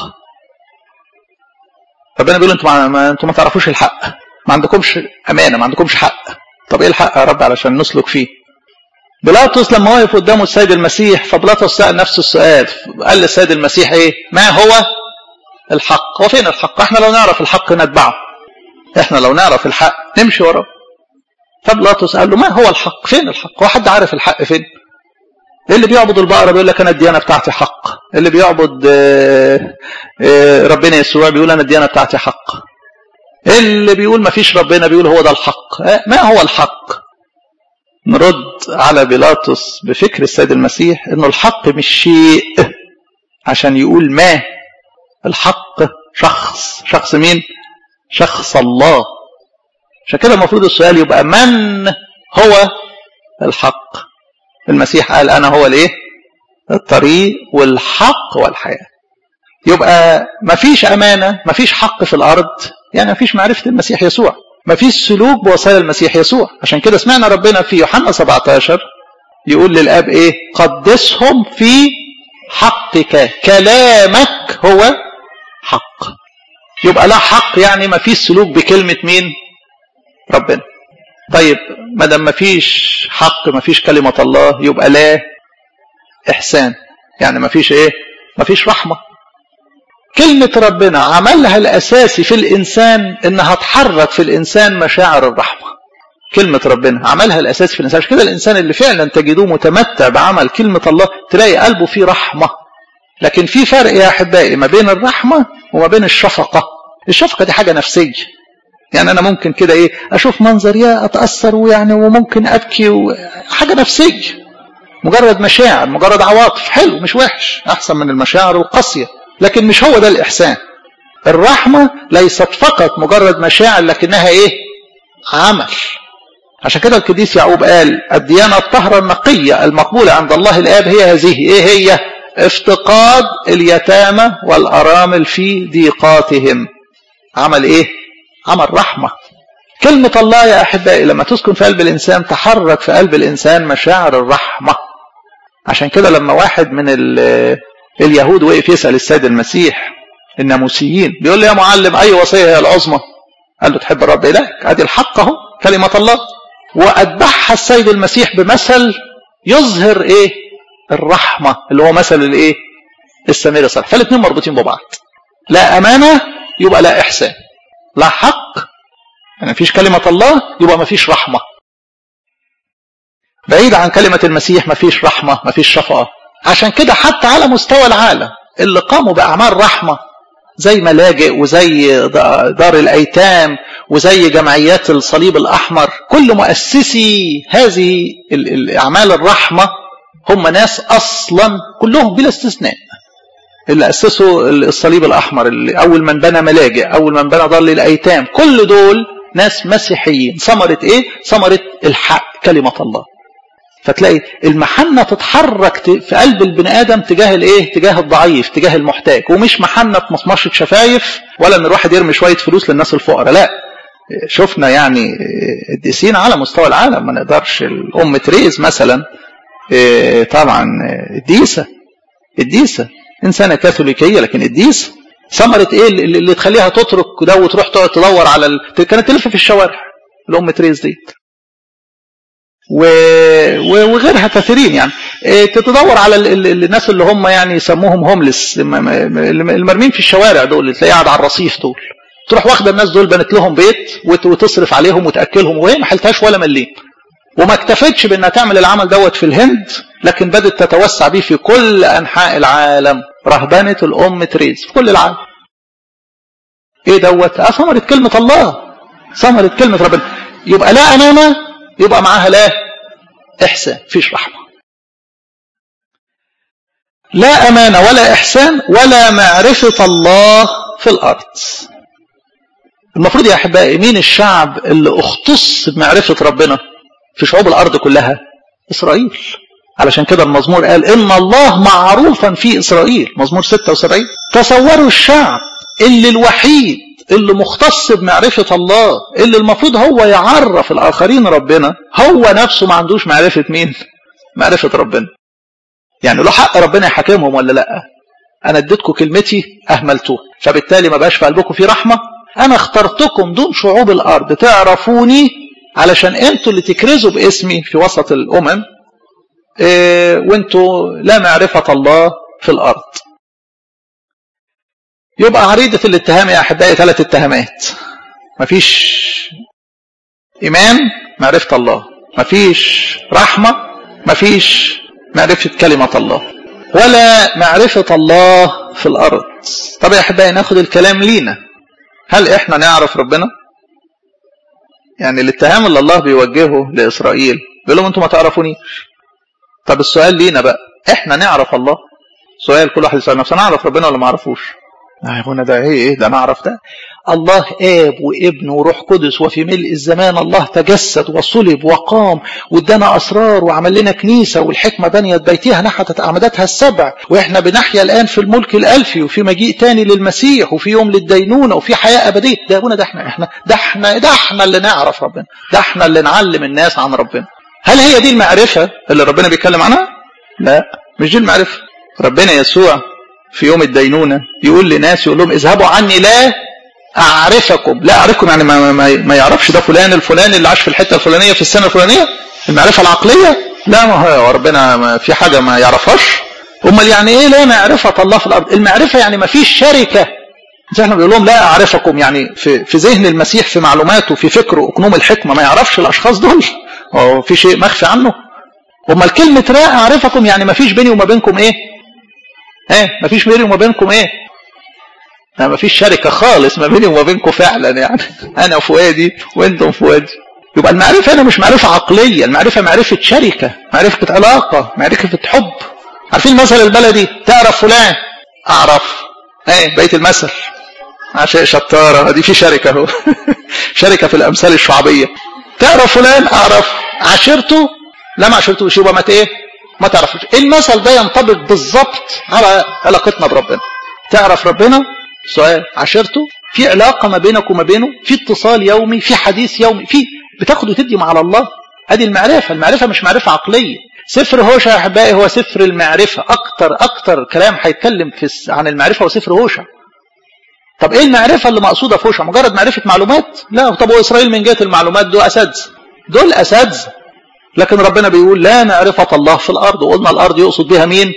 ربنا بيقول انتوا ما انتوا ما تعرفوش الحق ما عندكمش أمانة ما عندكمش حق طب إيه الحق يا رب علشان نسلك فيه بيلاطس لما وقف قدامه السيد المسيح فبيلاطس سأل نفس السؤال قال للسيد المسيح ايه ما هو الحق هو فين الحق احنا لو نعرف الحق نتبعه احنا لو نعرف الحق نمشي وراه فبيلاطس قال له ما هو الحق فين الحق هو حد عارف الحق فين اللي بيعبد البقرة بيقول لك أنا الديانة بتاعتي حق اللي بيعبد ربنا يسوع بيقول أنا الديانة بتاعتي حق اللي بيقول ما فيش ربنا بيقول هو ده الحق ما هو الحق نرد على بيلاطس بفكر السيد المسيح انه الحق مش شيء عشان يقول ما الحق شخص شخص مين شخص الله عشان كده المفروض السؤال يبقى من هو الحق المسيح قال انا هو الايه الطريق والحق والحياه يبقى مفيش امانه مفيش حق في الارض يعني مفيش معرفه المسيح يسوع ما فيش سلوك بوصايا المسيح يسوع عشان كده سمعنا ربنا في يوحنا 17 يقول للاب ايه قدسهم في حقك كلامك هو حق يبقى لا حق يعني ما فيش سلوك بكلمة مين ربنا طيب ما دام ما فيش حق ما فيش كلمة الله يبقى لا إحسان يعني ما فيش إيه ما فيش رحمة كلمة ربنا عملها الأساسي في الإنسان إنها تحرك في الإنسان مشاعر الرحمة كلمة ربنا عملها الأساسي في الإنسان عشان كده الإنسان اللي فعلا تجدوه متمتع بعمل كلمة الله تلاقي قلبه فيه رحمة لكن في فرق يا أحبائي ما بين الرحمة وما بين الشفقة الشفقة دي حاجة نفسية يعني أنا ممكن كده إيه أشوف منظر يا أتأثر ويعني وممكن أبكي و... حاجة نفسية مجرد مشاعر مجرد عواطف حلو مش وحش أحسن من المشاعر القاسية لكن مش هو ده الإحسان الرحمة ليست فقط مجرد مشاعر لكنها إيه عمل عشان كده القديس يعقوب قال الديانة الطهرة النقية المقبولة عند الله الآب هي هذه إيه هي افتقاد اليتامى والأرامل في ضيقاتهم عمل إيه عمل رحمة كلمة الله يا أحبائي لما تسكن في قلب الإنسان تحرك في قلب الإنسان مشاعر الرحمة عشان كده لما واحد من اليهود وقف يسأل السيد المسيح الناموسيين بيقول له يا معلم أي وصية هي العظمى قال له تحب الرب إلهك ادي الحق اهو كلمة الله وأتبعها السيد المسيح بمثل يظهر إيه الرحمة اللي هو مثل الإيه السمير الصالح فالاثنين مربوطين ببعض لا أمانة يبقى لا إحسان لا حق يعني مفيش كلمة الله يبقى مفيش رحمة بعيد عن كلمة المسيح مفيش رحمة مفيش شفقة عشان كده حتى على مستوى العالم اللي قاموا بأعمال رحمة زي ملاجئ وزي دار الأيتام وزي جمعيات الصليب الأحمر كل مؤسسي هذه الأعمال الرحمة هم ناس أصلا كلهم بلا استثناء اللي أسسوا الصليب الأحمر اللي أول من بنى ملاجئ أول من بنى دار للأيتام كل دول ناس مسيحيين ثمرة إيه؟ ثمرة الحق كلمة الله فتلاقي المحنة تتحرك في قلب البني آدم تجاه الايه تجاه الضعيف تجاه المحتاج ومش محنة مصمشة شفايف ولا ان الواحد يرمي شوية فلوس للناس الفقراء لا شفنا يعني الديسين على مستوى العالم ما نقدرش الأم تريز مثلا طبعا الديسة الديسة إنسانة كاثوليكية لكن الديسة ثمرة إيه اللي تخليها تترك ده وتروح تقعد تدور على ال... كانت تلف في الشوارع الأم تريز ديت و... وغيرها كثيرين يعني تدور على ال... ال... الناس اللي هم يعني يسموهم هوملس المرمين في الشوارع دول اللي تلاقيه قاعد على الرصيف دول تروح واخده الناس دول بنت لهم بيت وتصرف عليهم وتاكلهم وهي ما حلتهاش ولا مليم وما اكتفتش بانها تعمل العمل دوت في الهند لكن بدات تتوسع بيه في كل انحاء العالم رهبنه الام تريز في كل العالم ايه دوت ثمره كلمه الله ثمره كلمه ربنا يبقى لا امانه يبقى معاها لا احسان فيش رحمه لا امانه ولا احسان ولا معرفه الله في الارض المفروض يا احبائي مين الشعب اللي اختص بمعرفه ربنا في شعوب الارض كلها اسرائيل علشان كده المزمور قال ان الله معروفا في اسرائيل مزمور 76 تصوروا الشعب اللي الوحيد اللي مختص بمعرفة الله اللي المفروض هو يعرف الآخرين ربنا هو نفسه ما عندوش معرفة مين معرفة ربنا يعني له حق ربنا يحاكمهم ولا لا أنا اديتكم كلمتي أهملتوها فبالتالي ما بقاش في قلبكم في رحمة أنا اخترتكم دون شعوب الأرض تعرفوني علشان أنتوا اللي تكرزوا باسمي في وسط الأمم إيه وأنتوا لا معرفة الله في الأرض يبقى عريضة الاتهام يا أحبائي ثلاث اتهامات مفيش إيمان معرفة الله مفيش رحمة مفيش معرفة كلمة الله ولا معرفة الله في الأرض طب يا أحبائي ناخد الكلام لينا هل إحنا نعرف ربنا يعني الاتهام اللي الله بيوجهه لإسرائيل بيقول لهم أنتم ما تعرفونيش طب السؤال لينا بقى إحنا نعرف الله سؤال كل واحد يسأل نفسه نعرف ربنا ولا ما عرفوش هنا ده ايه ايه ده نعرف ده الله اب وابن وروح قدس وفي ملء الزمان الله تجسد وصلب وقام وادانا اسرار وعمل لنا كنيسه والحكمه بنيت بيتها نحتت اعمدتها السبع واحنا بنحيا الان في الملك الالفي وفي مجيء تاني للمسيح وفي يوم للدينونه وفي حياه ابديه ده ابونا ده احنا احنا ده احنا ده احنا اللي نعرف ربنا ده احنا اللي نعلم الناس عن ربنا هل هي دي المعرفه اللي ربنا بيتكلم عنها؟ لا مش دي المعرفه ربنا يسوع في يوم الدينونة يقول لناس يقول لهم اذهبوا عني لا أعرفكم لا أعرفكم يعني ما, ما, ما يعرفش ده فلان الفلاني اللي عاش في الحتة الفلانية في السنة الفلانية المعرفة العقلية لا ما هو ربنا ما في حاجة ما يعرفهاش امال يعني ايه لا معرفة الله في الأرض المعرفة يعني ما فيش شركة زي احنا بيقول لهم لا أعرفكم يعني في, في ذهن المسيح في معلوماته في فكره أقنوم الحكمة ما يعرفش الأشخاص دول هو في شيء مخفي عنه امال كلمة لا أعرفكم يعني ما فيش بيني وما بينكم ايه ايه مفيش بيني وما بينكم ايه ما مفيش شركة خالص ما بيني وما بينكم فعلا يعني انا فؤادي وانتم فؤادي يبقى المعرفة هنا مش معرفة عقلية المعرفة معرفة شركة معرفة علاقة معرفة حب عارفين المثل البلدي تعرف فلان اعرف ايه بقيت المثل عشان شطارة دي في شركة اهو شركة في الامثال الشعبية تعرف فلان اعرف عشرته لا ما عشرتوش يبقى ما ايه ما تعرفوش المثل ده ينطبق بالظبط على علاقتنا بربنا تعرف ربنا سؤال عشرته في علاقة ما بينك وما بينه في اتصال يومي في حديث يومي في بتاخد وتدي مع الله ادي المعرفة المعرفة مش معرفة عقلية سفر هوشع يا احبائي هو سفر المعرفة اكتر اكتر كلام هيتكلم في عن المعرفة هو سفر هوشع طب ايه المعرفة اللي مقصودة في هوشع مجرد معرفة معلومات لا طب هو اسرائيل من جهة المعلومات دول اساتذه دول اساتذه لكن ربنا بيقول لا معرفة الله في الأرض وقلنا الأرض يقصد بها مين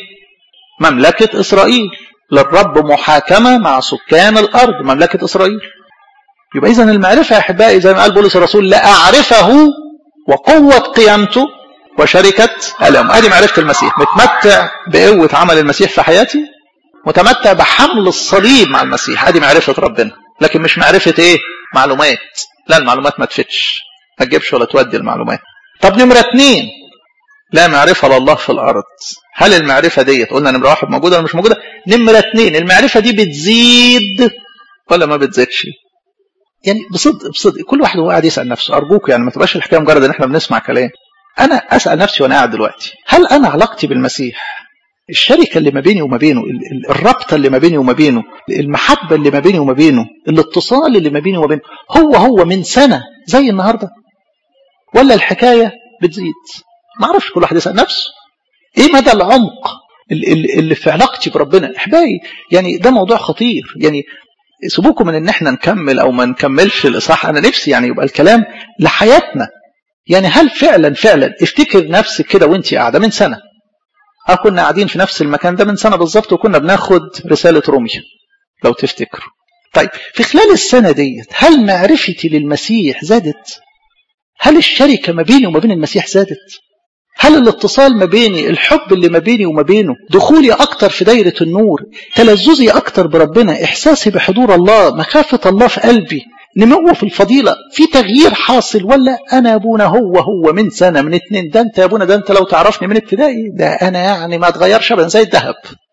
مملكة إسرائيل للرب محاكمة مع سكان الأرض مملكة إسرائيل يبقى إذن المعرفة يا أحبائي زي ما قال بولس الرسول لأعرفه وقوة قيامته وشركة ألم هذه معرفة المسيح متمتع بقوة عمل المسيح في حياتي متمتع بحمل الصليب مع المسيح هذه معرفة ربنا لكن مش معرفة إيه معلومات لا المعلومات ما تفتش ما تجيبش ولا تودي المعلومات طب نمرة اتنين لا معرفة لله في الأرض هل المعرفة ديت قلنا نمرة واحد موجودة ولا مش موجودة نمرة اتنين المعرفة دي بتزيد ولا ما بتزيدش يعني بصدق بصدق كل واحد هو قاعد يسأل نفسه أرجوك يعني ما تبقاش الحكاية مجرد إن احنا بنسمع كلام انا اسال نفسي وانا قاعد دلوقتي هل انا علاقتي بالمسيح الشركه اللي ما بيني وما بينه الرابطه اللي ما بيني وما بينه المحبه اللي ما بيني وما بينه الاتصال اللي ما بيني وما بينه هو هو من سنه زي النهارده ولا الحكايه بتزيد ما اعرفش كل واحد يسال نفسه ايه مدى العمق اللي في علاقتي بربنا احبائي يعني ده موضوع خطير يعني سيبوكم من ان احنا نكمل او ما نكملش الاصحاح انا نفسي يعني يبقى الكلام لحياتنا يعني هل فعلا فعلا افتكر نفسك كده وانت قاعده من سنه اه كنا قاعدين في نفس المكان ده من سنه بالظبط وكنا بناخد رساله روميا لو تفتكروا طيب في خلال السنه ديت هل معرفتي للمسيح زادت هل الشركه ما بيني وما بين المسيح زادت هل الاتصال ما بيني الحب اللي ما بيني وما بينه دخولي أكتر في دايرة النور تلذذي أكتر بربنا إحساسي بحضور الله مخافة الله في قلبي نمو في الفضيلة في تغيير حاصل ولا أنا أبونا هو هو من سنة من اتنين ده أنت يا أبونا ده أنت لو تعرفني من ابتدائي ده أنا يعني ما اتغيرش أبدا زي الذهب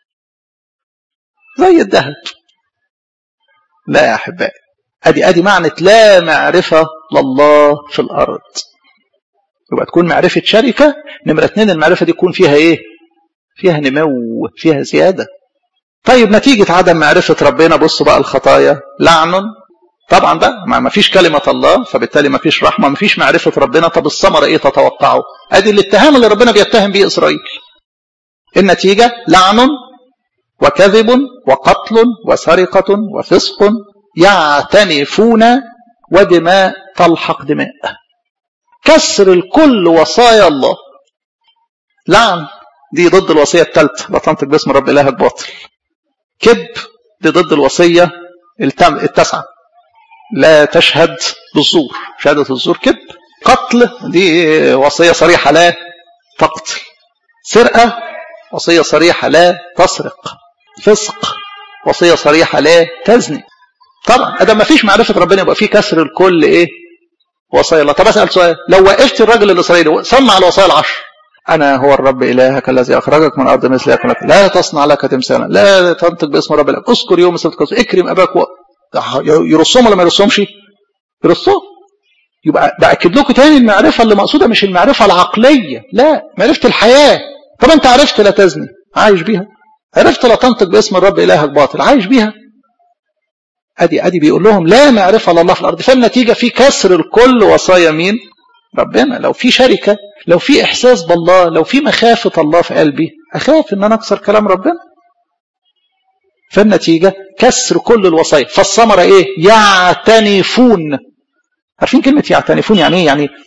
زي الذهب لا يا أحبائي أدي أدي معنى لا معرفة لله في الأرض يبقى تكون معرفة شركة نمرة اتنين المعرفة دي يكون فيها ايه فيها نمو فيها زيادة طيب نتيجة عدم معرفة ربنا بصوا بقى الخطايا لعن طبعا بقى ما فيش كلمة الله فبالتالي ما فيش رحمة ما فيش معرفة ربنا طب الثمرة ايه تتوقعوا ادي الاتهام اللي ربنا بيتهم به اسرائيل النتيجة لعن وكذب وقتل وسرقة وفسق يعتنفون ودماء تلحق دماء كسر الكل وصايا الله لعن دي ضد الوصية الثالثة لا تنطق باسم رب إلهك باطل كذب دي ضد الوصية التاسعة لا تشهد بالزور شهادة الزور كذب قتل دي وصية صريحة لا تقتل سرقة وصية صريحة لا تسرق فسق وصية صريحة لا تزني طبعا ادم ما فيش معرفة ربنا يبقى في كسر الكل ايه وصايا الله طب اسال سؤال لو وقفت الراجل الاسرائيلي سمع الوصايا العشر انا هو الرب الهك الذي اخرجك من ارض مثل يكن لك لا تصنع لك تمثالا لا تنطق باسم رب لك اذكر يوم السبت اكرم اباك و... يرصهم ولا ما يرصهمش يرصهم يبقى باكد لكم تاني المعرفه اللي مقصوده مش المعرفه العقليه لا معرفه الحياه طب انت عرفت لا تزني عايش بيها عرفت لا تنطق باسم الرب الهك باطل عايش بيها ادي ادي بيقول لهم لا معرفه لله في الارض فالنتيجه في كسر الكل وصايا مين ربنا لو في شركه لو في احساس بالله لو في مخافه الله في قلبي اخاف ان انا اكسر كلام ربنا فالنتيجه كسر كل الوصايا فالثمره ايه يعتنفون عارفين كلمه يعتنفون يعني ايه يعني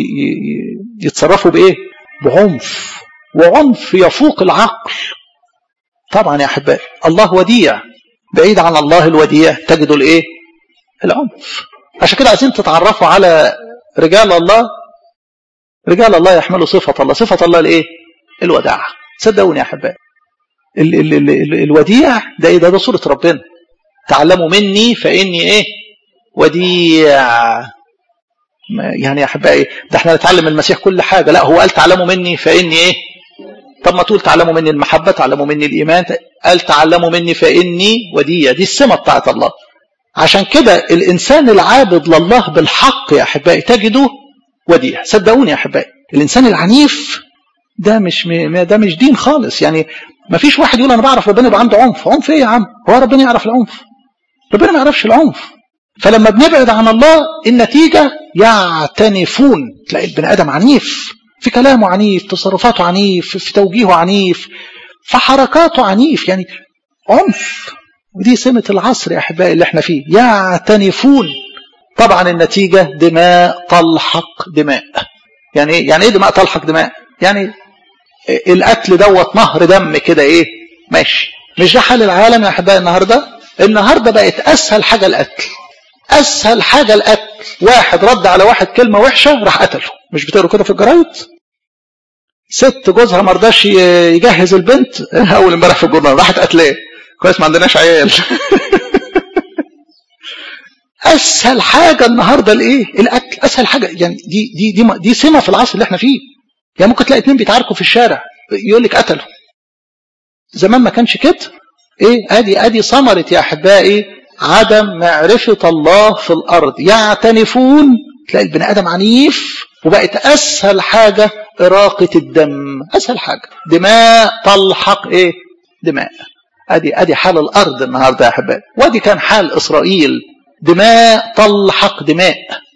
يتصرفوا بايه بعنف وعنف يفوق العقل طبعا يا احبائي الله وديع بعيد عن الله الوديع تجدوا الايه العنف عشان كده عايزين تتعرفوا على رجال الله رجال الله يحملوا صفة الله صفة الله الايه الوداع صدقوني يا احبائي ال ال ال ال الوديع ده ايه ده ده صورة ربنا تعلموا مني فاني ايه وديع يعني يا احبائي ده احنا نتعلم المسيح كل حاجة لا هو قال تعلموا مني فاني ايه طب ما تقول تعلموا مني المحبة تعلموا مني الإيمان قال تعلموا مني فإني وديع دي السمة بتاعت الله عشان كده الإنسان العابد لله بالحق يا أحبائي تجده وديع صدقوني يا أحبائي الإنسان العنيف ده مش م... ده مش دين خالص يعني ما فيش واحد يقول أنا بعرف ربنا يبقى عنده عنف عنف إيه يا عم هو ربنا يعرف العنف ربنا ما يعرفش العنف فلما بنبعد عن الله النتيجة يعتنفون تلاقي البني آدم عنيف في كلامه عنيف تصرفاته عنيف في توجيهه عنيف في حركاته عنيف يعني عنف ودي سمة العصر يا أحبائي اللي احنا فيه يعتنفون طبعا النتيجة دماء تلحق دماء يعني ايه يعني ايه دماء تلحق دماء يعني القتل دوت نهر دم كده ايه ماشي مش ده حال العالم يا أحبائي النهاردة النهاردة بقت أسهل حاجة القتل أسهل حاجة القتل واحد رد على واحد كلمة وحشة راح قتله مش بتقروا كده في الجرايد ست جوزها ما رضاش يجهز البنت اول امبارح في الجورنال راحت قتلاه كويس ما عندناش عيال اسهل حاجه النهارده الايه القتل اسهل حاجه يعني دي دي دي دي سمه في العصر اللي احنا فيه يعني ممكن تلاقي اتنين بيتعاركوا في الشارع يقول لك قتلوا زمان ما كانش كده ايه ادي ادي ثمره يا احبائي عدم معرفه الله في الارض يعتنفون تلاقي البني ادم عنيف وبقت اسهل حاجه اراقه الدم اسهل حاجه دماء تلحق ايه دماء ادي ادي حال الارض النهارده يا احبائي وادي كان حال اسرائيل دماء تلحق دماء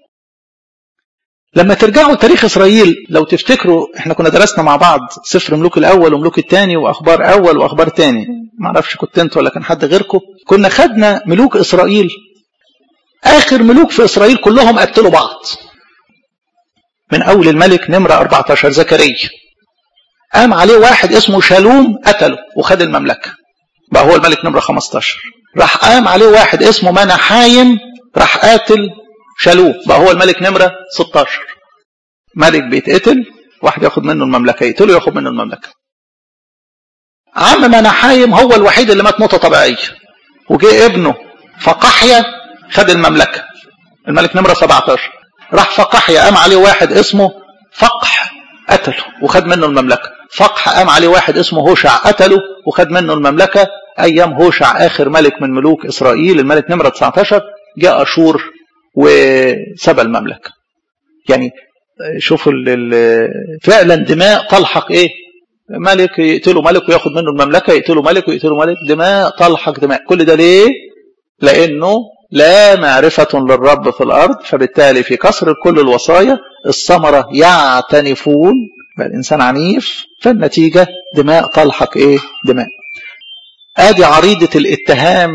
لما ترجعوا لتاريخ اسرائيل لو تفتكروا احنا كنا درسنا مع بعض سفر ملوك الاول وملوك الثاني واخبار اول واخبار ثاني ما اعرفش كنت انت ولا كان حد غيركم كنا خدنا ملوك اسرائيل اخر ملوك في اسرائيل كلهم قتلوا بعض من اول الملك نمره 14 زكريا قام عليه واحد اسمه شالوم قتله وخد المملكه بقى هو الملك نمره 15 راح قام عليه واحد اسمه منحايم راح قاتل شالوه بقى هو الملك نمرة 16 ملك بيتقتل واحد ياخد منه المملكة يقتله ياخد منه المملكة عم منحايم هو الوحيد اللي مات موتة طبيعية وجه ابنه فقحية خد المملكة الملك نمرة 17 راح فقحية قام عليه واحد اسمه فقح قتله وخد منه المملكة فقح قام عليه واحد اسمه هوشع قتله وخد منه المملكة أيام هوشع آخر ملك من ملوك إسرائيل الملك نمرة 19 جاء أشور وسبى المملكة يعني شوفوا فعلا دماء تلحق ايه ملك يقتلوا ملك وياخد منه المملكة يقتلوا ملك ويقتلوا ملك دماء تلحق دماء كل ده ليه لأنه لا معرفة للرب في الأرض فبالتالي في كسر كل الوصايا الثمرة يعتنفون بقى الإنسان عنيف فالنتيجة دماء تلحق إيه دماء آدي عريضة الاتهام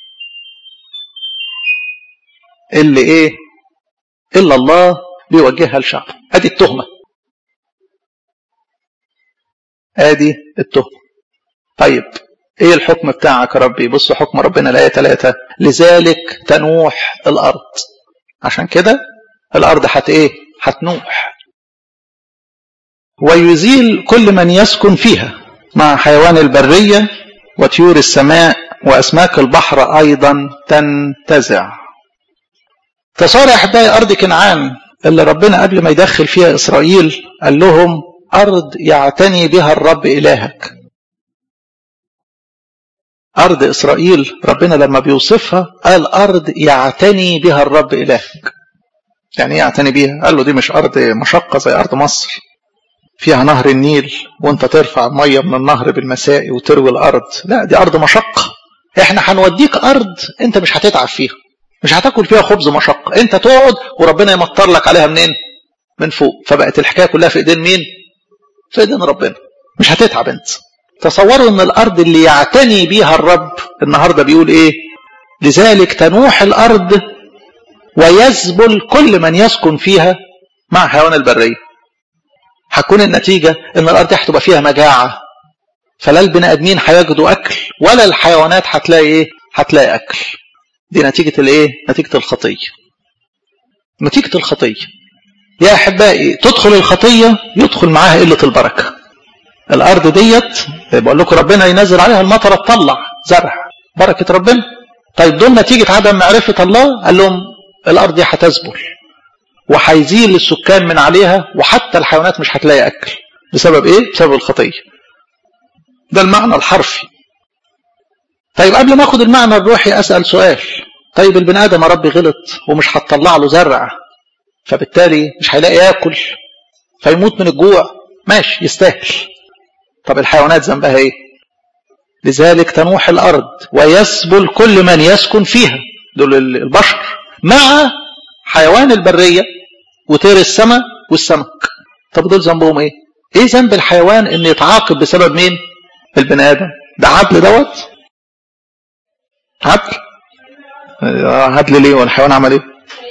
اللي ايه الا الله بيوجهها لشعبه ادي التهمه ادي التهمه طيب ايه الحكم بتاعك يا ربي بص حكم ربنا الايه 3 لذلك تنوح الارض عشان كده الارض هت ايه هتنوح ويزيل كل من يسكن فيها مع حيوان البريه وطيور السماء واسماك البحر ايضا تنتزع تصار احبائي ارض كنعان اللي ربنا قبل ما يدخل فيها اسرائيل قال لهم ارض يعتني بها الرب الهك ارض اسرائيل ربنا لما بيوصفها قال ارض يعتني بها الرب الهك يعني ايه يعتني بيها قال له دي مش ارض مشقه زي ارض مصر فيها نهر النيل وانت ترفع ميه من النهر بالمساء وتروي الارض لا دي ارض مشقه احنا هنوديك ارض انت مش هتتعب فيها مش هتاكل فيها خبز مشقة انت تقعد وربنا يمطر لك عليها منين من فوق فبقت الحكاية كلها في ايدين مين في ايدين ربنا مش هتتعب انت تصوروا ان الارض اللي يعتني بيها الرب النهاردة بيقول ايه لذلك تنوح الارض ويذبل كل من يسكن فيها مع حيوان البرية هتكون النتيجة ان الارض هتبقى فيها مجاعة فلا البني ادمين هيجدوا اكل ولا الحيوانات هتلاقي ايه هتلاقي اكل دي نتيجة الايه نتيجة الخطية نتيجة الخطية يا احبائي تدخل الخطية يدخل معاها قلة البركة الارض ديت بقول لكم ربنا ينزل عليها المطر تطلع زرع بركة ربنا طيب دول نتيجة عدم معرفة الله قال لهم الارض دي هتذبل وهيزيل السكان من عليها وحتى الحيوانات مش هتلاقي اكل بسبب ايه بسبب الخطية ده المعنى الحرفي طيب قبل ما اخد المعنى الروحي اسال سؤال طيب البني ادم يا ربي غلط ومش هتطلع له زرع فبالتالي مش هيلاقي ياكل فيموت من الجوع ماشي يستاهل طب الحيوانات ذنبها ايه لذلك تنوح الارض ويسبل كل من يسكن فيها دول البشر مع حيوان البريه وطير السماء والسمك طب دول ذنبهم ايه ايه ذنب الحيوان ان يتعاقب بسبب مين البني ادم ده عدل دوت عدل عدل ليه والحيوان عمل ايه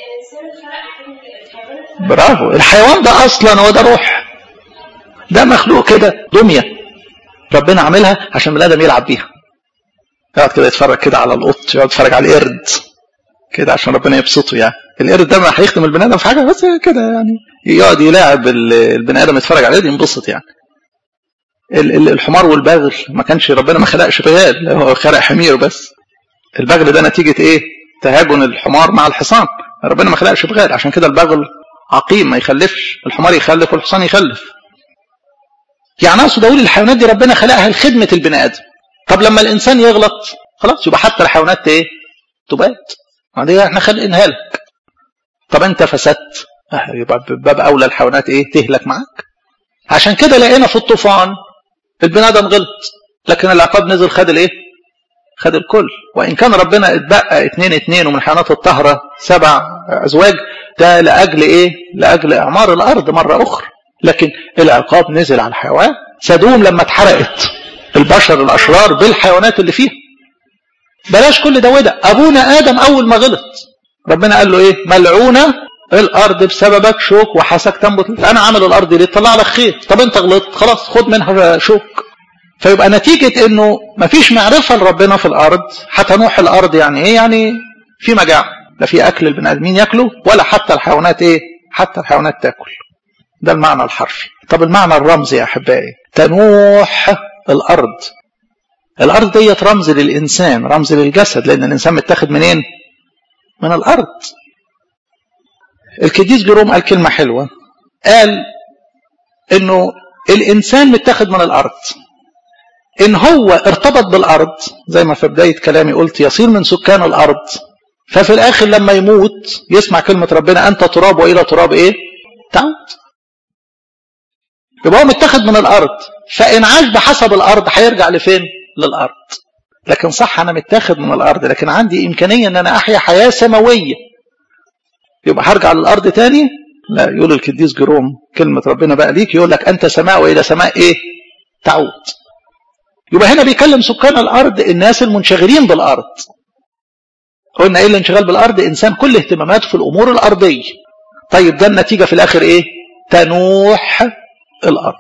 برافو الحيوان ده اصلا هو ده روح ده مخلوق كده دميه ربنا عاملها عشان البني ادم يلعب بيها يقعد كده يتفرج كده على القط يقعد يتفرج على القرد كده عشان ربنا يبسطه يعني القرد ده ما هيخدم البني ادم في حاجه بس كده يعني يقعد يلاعب البني ادم يتفرج عليه ينبسط يعني الحمار والبغل ما كانش ربنا ما خلقش بغال هو خلق حمير بس البغل ده نتيجة ايه تهاجن الحمار مع الحصان ربنا ما خلقش بغال عشان كده البغل عقيم ما يخلفش الحمار يخلف والحصان يخلف يعني اقصد اقول الحيوانات دي ربنا خلقها لخدمة البني ادم طب لما الانسان يغلط خلاص يبقى حتى الحيوانات ايه تبات دي احنا خلقناها لك طب انت فسدت يبقى باب اولى الحيوانات ايه تهلك معاك عشان كده لقينا في الطوفان البني ادم غلط لكن العقاب نزل خد الايه خد الكل وان كان ربنا اتبقى اتنين اتنين ومن الحيوانات الطاهره سبع ازواج ده لاجل ايه لاجل اعمار الارض مره اخرى لكن العقاب نزل على الحيوان سدوم لما اتحرقت البشر الاشرار بالحيوانات اللي فيها بلاش كل ده وده ابونا ادم اول ما غلط ربنا قال له ايه ملعونه الارض بسببك شوك وحسك تنبت انا عامل الارض ليه طلع لك خير طب انت غلطت خلاص خد منها شوك فيبقى نتيجة انه مفيش معرفة لربنا في الارض حتى نوح الارض يعني ايه يعني في مجاعة لا في اكل البني ادمين ياكلوا ولا حتى الحيوانات ايه حتى الحيوانات تاكل ده المعنى الحرفي طب المعنى الرمزي يا احبائي تنوح الارض الارض ديت رمز للانسان رمز للجسد لان الانسان متاخد منين من الارض القديس جيروم قال كلمه حلوه قال انه الانسان متاخد من الارض ان هو ارتبط بالارض زي ما في بدايه كلامي قلت يصير من سكان الارض ففي الاخر لما يموت يسمع كلمه ربنا انت تراب والى تراب ايه تعود يبقى هو متاخد من الارض فان عاش بحسب الارض هيرجع لفين للارض لكن صح انا متاخد من الارض لكن عندي امكانيه ان انا احيا حياه سماويه يبقى هرجع للارض تاني لا يقول القديس جروم كلمه ربنا بقى ليك يقول لك انت سماء والى سماء ايه تعود يبقى هنا بيكلم سكان الارض الناس المنشغلين بالارض قلنا ايه الانشغال بالارض انسان كل اهتماماته في الامور الارضيه طيب ده النتيجه في الاخر ايه تنوح الارض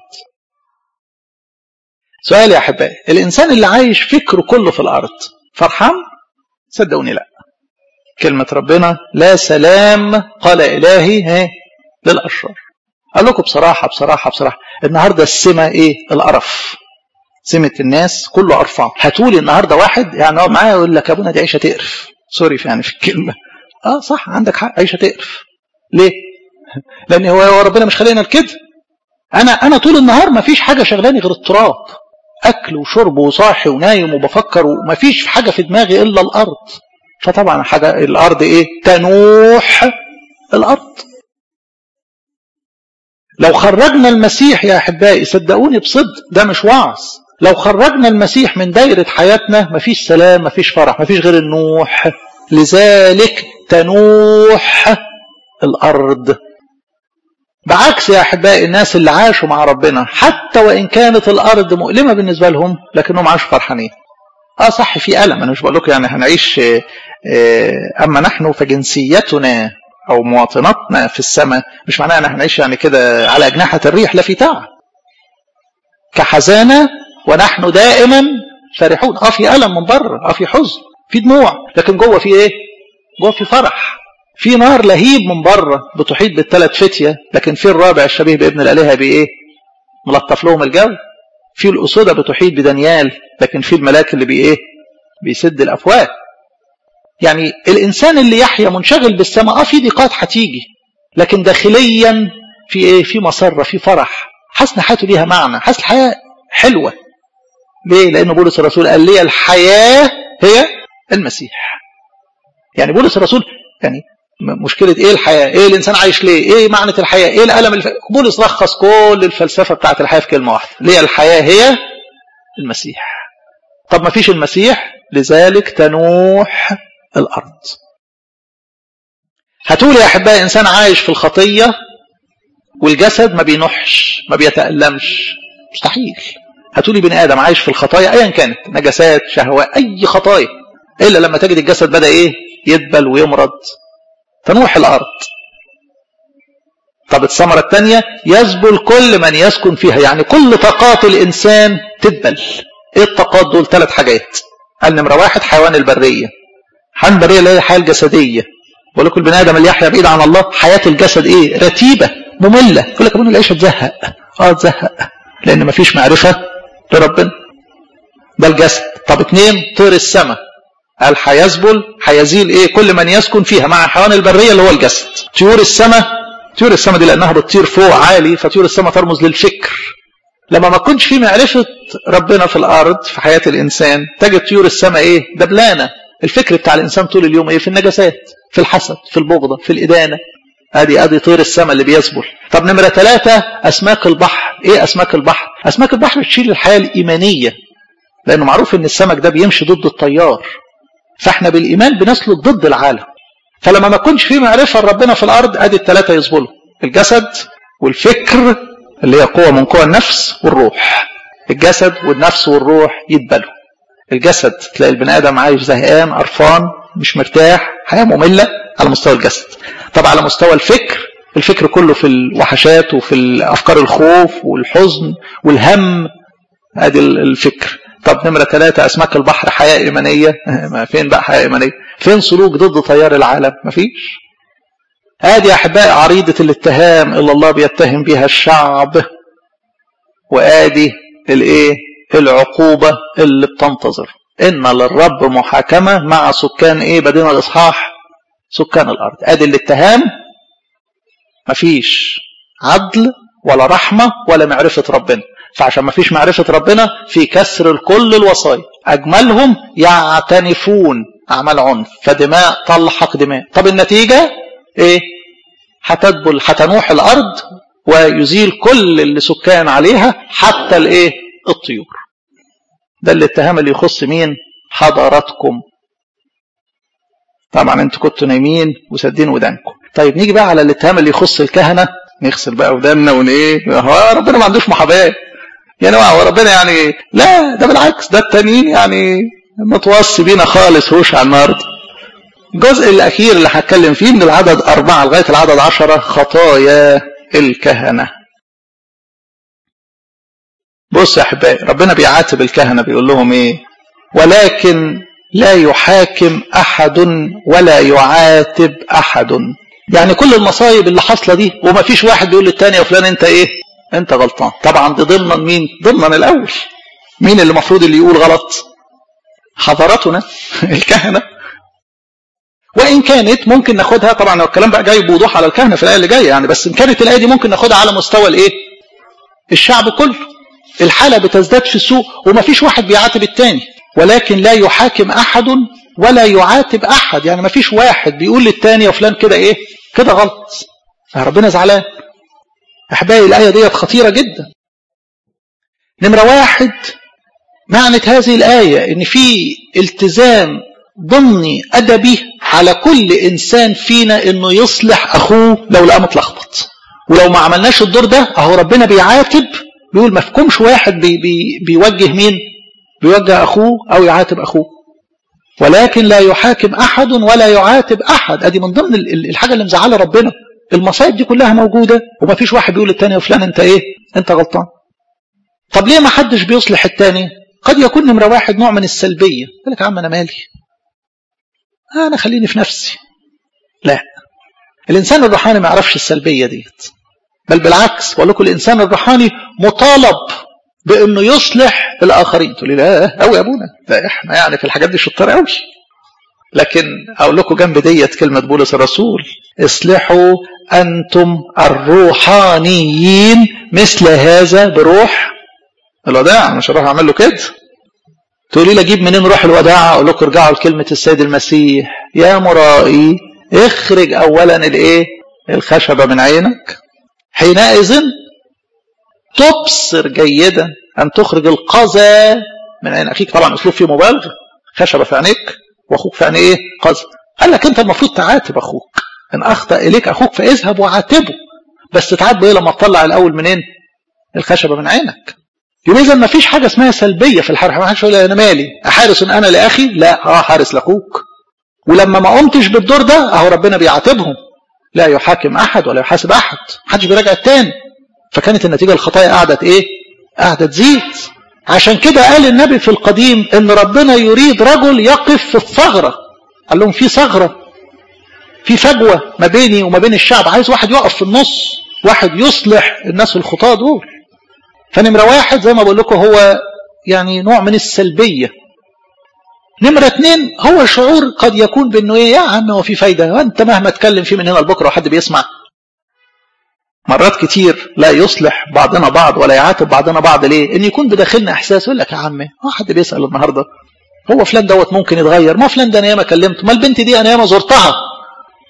سؤال يا احبائي الانسان اللي عايش فكره كله في الارض فرحان صدقوني لا كلمة ربنا لا سلام قال إلهي ها للأشرار قال لكم بصراحة بصراحة بصراحة النهاردة السمة إيه القرف سمة الناس كله قرفان هتقولي النهاردة واحد يعني هو معايا يقول لك يا ابونا دي عيشة تقرف سوري في يعني في الكلمة اه صح عندك حق عيشة تقرف ليه لان هو ربنا مش خلينا كده انا انا طول النهار ما فيش حاجة شغلاني غير التراب اكل وشرب وصاحي ونايم وبفكر وما فيش حاجة في دماغي الا الارض فطبعا حاجة الارض ايه تنوح الارض لو خرجنا المسيح يا احبائي صدقوني بصدق ده مش وعظ لو خرجنا المسيح من دايرة حياتنا مفيش سلام مفيش فرح مفيش غير النوح لذلك تنوح الأرض بعكس يا أحبائي الناس اللي عاشوا مع ربنا حتى وإن كانت الأرض مؤلمة بالنسبة لهم لكنهم عاشوا فرحانين اه صح في ألم أنا مش بقول لكم يعني هنعيش أما نحن فجنسيتنا أو مواطنتنا في السماء مش معناها أن هنعيش يعني كده على أجنحة الريح لا في تعب كحزانة ونحن دائما فرحون اه في ألم من بره اه في حزن في دموع لكن جوه في ايه جوه في فرح في نار لهيب من بره بتحيط بالثلاث فتية لكن في الرابع الشبيه بابن الآلهة بايه ملطف لهم الجو في الأسودة بتحيط بدانيال لكن في الملاك اللي بي ايه بيسد الأفواه يعني الإنسان اللي يحيا منشغل بالسماء اه في ضيقات هتيجي لكن داخليا في ايه في مسرة في فرح حاسس حياته ليها معنى حاسس الحياة حلوة ليه لأن بولس الرسول قال لي الحياة هي المسيح يعني بولس الرسول يعني مشكلة ايه الحياة ايه الانسان عايش ليه ايه معنى الحياة ايه الالم الف... بولس لخص كل الفلسفة بتاعت الحياة في كلمة واحدة ليه الحياة هي المسيح طب ما فيش المسيح لذلك تنوح الارض هتقول يا احبائي انسان عايش في الخطية والجسد ما بينحش ما بيتألمش مستحيل هتقولي بني ادم عايش في الخطايا ايا كانت نجاسات شهوات اي خطايا الا لما تجد الجسد بدا ايه يدبل ويمرض تنوح الارض طب الثمره الثانيه يذبل كل من يسكن فيها يعني كل طاقات الانسان تدبل ايه الطاقات دول ثلاث حاجات قال نمره واحد حيوان البريه حيوان البريه اللي هي الحياه الجسديه بقول لكم البني ادم اللي يحيا بعيد عن الله حياه الجسد ايه رتيبه ممله يقول لك ابونا العيشه تزهق اه تزهق لان مفيش معرفه لربنا ده الجسد طب اتنين طير السماء قال هيذبل هيزيل ايه كل من يسكن فيها مع حيوان البريه اللي هو الجسد طيور السماء طيور السماء دي لانها بتطير فوق عالي فطيور السماء ترمز للفكر لما ما كنتش في معرفه ربنا في الارض في حياه الانسان تجد طيور السماء ايه دبلانه الفكر بتاع الانسان طول اليوم ايه في النجاسات في الحسد في البغضه في الادانه ادي ادي طير السماء اللي بيسبل طب نمره ثلاثة اسماك البحر ايه اسماك البحر اسماك البحر بتشيل الحياه الايمانيه لانه معروف ان السمك ده بيمشي ضد التيار فاحنا بالايمان بنسلك ضد العالم فلما ما يكونش في معرفه لربنا في الارض ادي الثلاثه يسبلوا الجسد والفكر اللي هي قوه من قوى النفس والروح الجسد والنفس والروح يتبلوا الجسد تلاقي البني ادم عايش زهقان قرفان مش مرتاح حياه ممله على مستوى الجسد طب على مستوى الفكر الفكر كله في الوحشات وفي الافكار الخوف والحزن والهم ادي الفكر طب نمرة ثلاثة أسماك البحر حياة إيمانية ما فين بقى حياة إيمانية فين سلوك ضد تيار العالم مفيش ادي يا احبائي عريضة الاتهام اللي الله بيتهم بها الشعب وادي الايه العقوبة اللي بتنتظر ان للرب محاكمة مع سكان ايه بدينا الاصحاح سكان الارض ادي الاتهام مفيش عدل ولا رحمة ولا معرفة ربنا فعشان ما فيش معرفة ربنا في كسر الكل الوصايا أجملهم يعتنفون أعمال عنف فدماء تلحق دماء طب النتيجة إيه هتدبل هتنوح الأرض ويزيل كل اللي سكان عليها حتى الإيه الطيور ده الاتهام اللي يخص مين حضراتكم طبعا انتوا كنتوا نايمين وسادين ودانكم طيب نيجي بقى على الاتهام اللي يخص الكهنه نغسل بقى وداننا ون ايه هو ربنا ما عندوش محاباه يعني هو ربنا يعني لا ده بالعكس ده التانيين يعني متوصي بينا خالص هوش على النهارده الجزء الاخير اللي هتكلم فيه من العدد أربعة لغايه العدد عشرة خطايا الكهنه بص يا احبائي ربنا بيعاتب الكهنه بيقول لهم ايه ولكن لا يحاكم احد ولا يعاتب احد يعني كل المصايب اللي حاصله دي وما فيش واحد بيقول للتاني يا فلان انت ايه انت غلطان طبعا دي ضمنا مين ضمنا الاول مين اللي المفروض اللي يقول غلط حضراتنا الكهنه وان كانت ممكن ناخدها طبعا الكلام بقى جاي بوضوح على الكهنه في الايه اللي جايه يعني بس ان كانت الايه دي ممكن ناخدها على مستوى الايه الشعب كله الحاله بتزداد في السوء وما فيش واحد بيعاتب التاني ولكن لا يحاكم احد ولا يعاتب احد يعني ما فيش واحد بيقول للتاني يا فلان كده ايه كده غلط ربنا زعلان احبائي الايه ديت خطيره جدا نمره واحد معنى هذه الايه ان في التزام ضمني ادبي على كل انسان فينا انه يصلح اخوه لو لقى متلخبط ولو ما عملناش الدور ده اهو ربنا بيعاتب بيقول ما فيكمش واحد بي بي بيوجه مين بيوجه اخوه او يعاتب اخوه ولكن لا يحاكم احد ولا يعاتب احد ادي من ضمن الحاجه اللي مزعله ربنا المصايب دي كلها موجوده وما فيش واحد بيقول للتاني يا فلان انت ايه انت غلطان طب ليه ما حدش بيصلح التاني قد يكون نمره واحد نوع من السلبيه يقول لك يا عم انا مالي انا خليني في نفسي لا الانسان الروحاني ما يعرفش السلبيه ديت بل بالعكس بقول لكم الانسان الروحاني مطالب بانه يصلح الاخرين تقول لي لا قوي يا ابونا ده احنا يعني في الحاجات دي شطار قوي لكن اقول لكم جنب ديت كلمه بولس الرسول اصلحوا انتم الروحانيين مثل هذا بروح الوداع مش هروح اعمل له كده تقولي لي اجيب منين روح الوداع اقول لكم ارجعوا لكلمه السيد المسيح يا مرائي اخرج اولا الايه الخشبه من عينك حينئذ تبصر جيدا أن تخرج القذى من عين أخيك طبعا أسلوب فيه مبالغة خشبة في عينيك وأخوك في عينيه إيه قذى قال لك أنت المفروض تعاتب أخوك إن أخطأ إليك أخوك فاذهب وعاتبه بس تعاتبه إيه لما تطلع الأول منين الخشبة من عينك يبقى إذا ما فيش حاجة اسمها سلبية في الحرب ما حدش يقول أنا مالي أحارس أنا لأخي لا أه حارس لأخوك ولما ما قمتش بالدور ده أهو ربنا بيعاتبهم لا يحاكم أحد ولا يحاسب أحد محدش بيراجع التاني فكانت النتيجة الخطايا قعدت إيه قعدت تزيد عشان كده قال النبي في القديم ان ربنا يريد رجل يقف في الثغرة قال لهم في ثغرة في فجوة ما بيني وما بين الشعب عايز واحد يقف في النص واحد يصلح الناس الخطاة دول فنمرة واحد زي ما بقول لكم هو يعني نوع من السلبية نمرة اتنين هو شعور قد يكون بانه ايه يا عم هو في فايدة وانت مهما تكلم فيه من هنا لبكره وحد بيسمع مرات كتير لا يصلح بعضنا بعض ولا يعاتب بعضنا بعض ليه ان يكون بداخلنا احساس يقول لك يا عم هو حد بيسال النهارده هو فلان دوت ممكن يتغير ما فلان ده انا ياما كلمته ما البنت دي انا ياما زرتها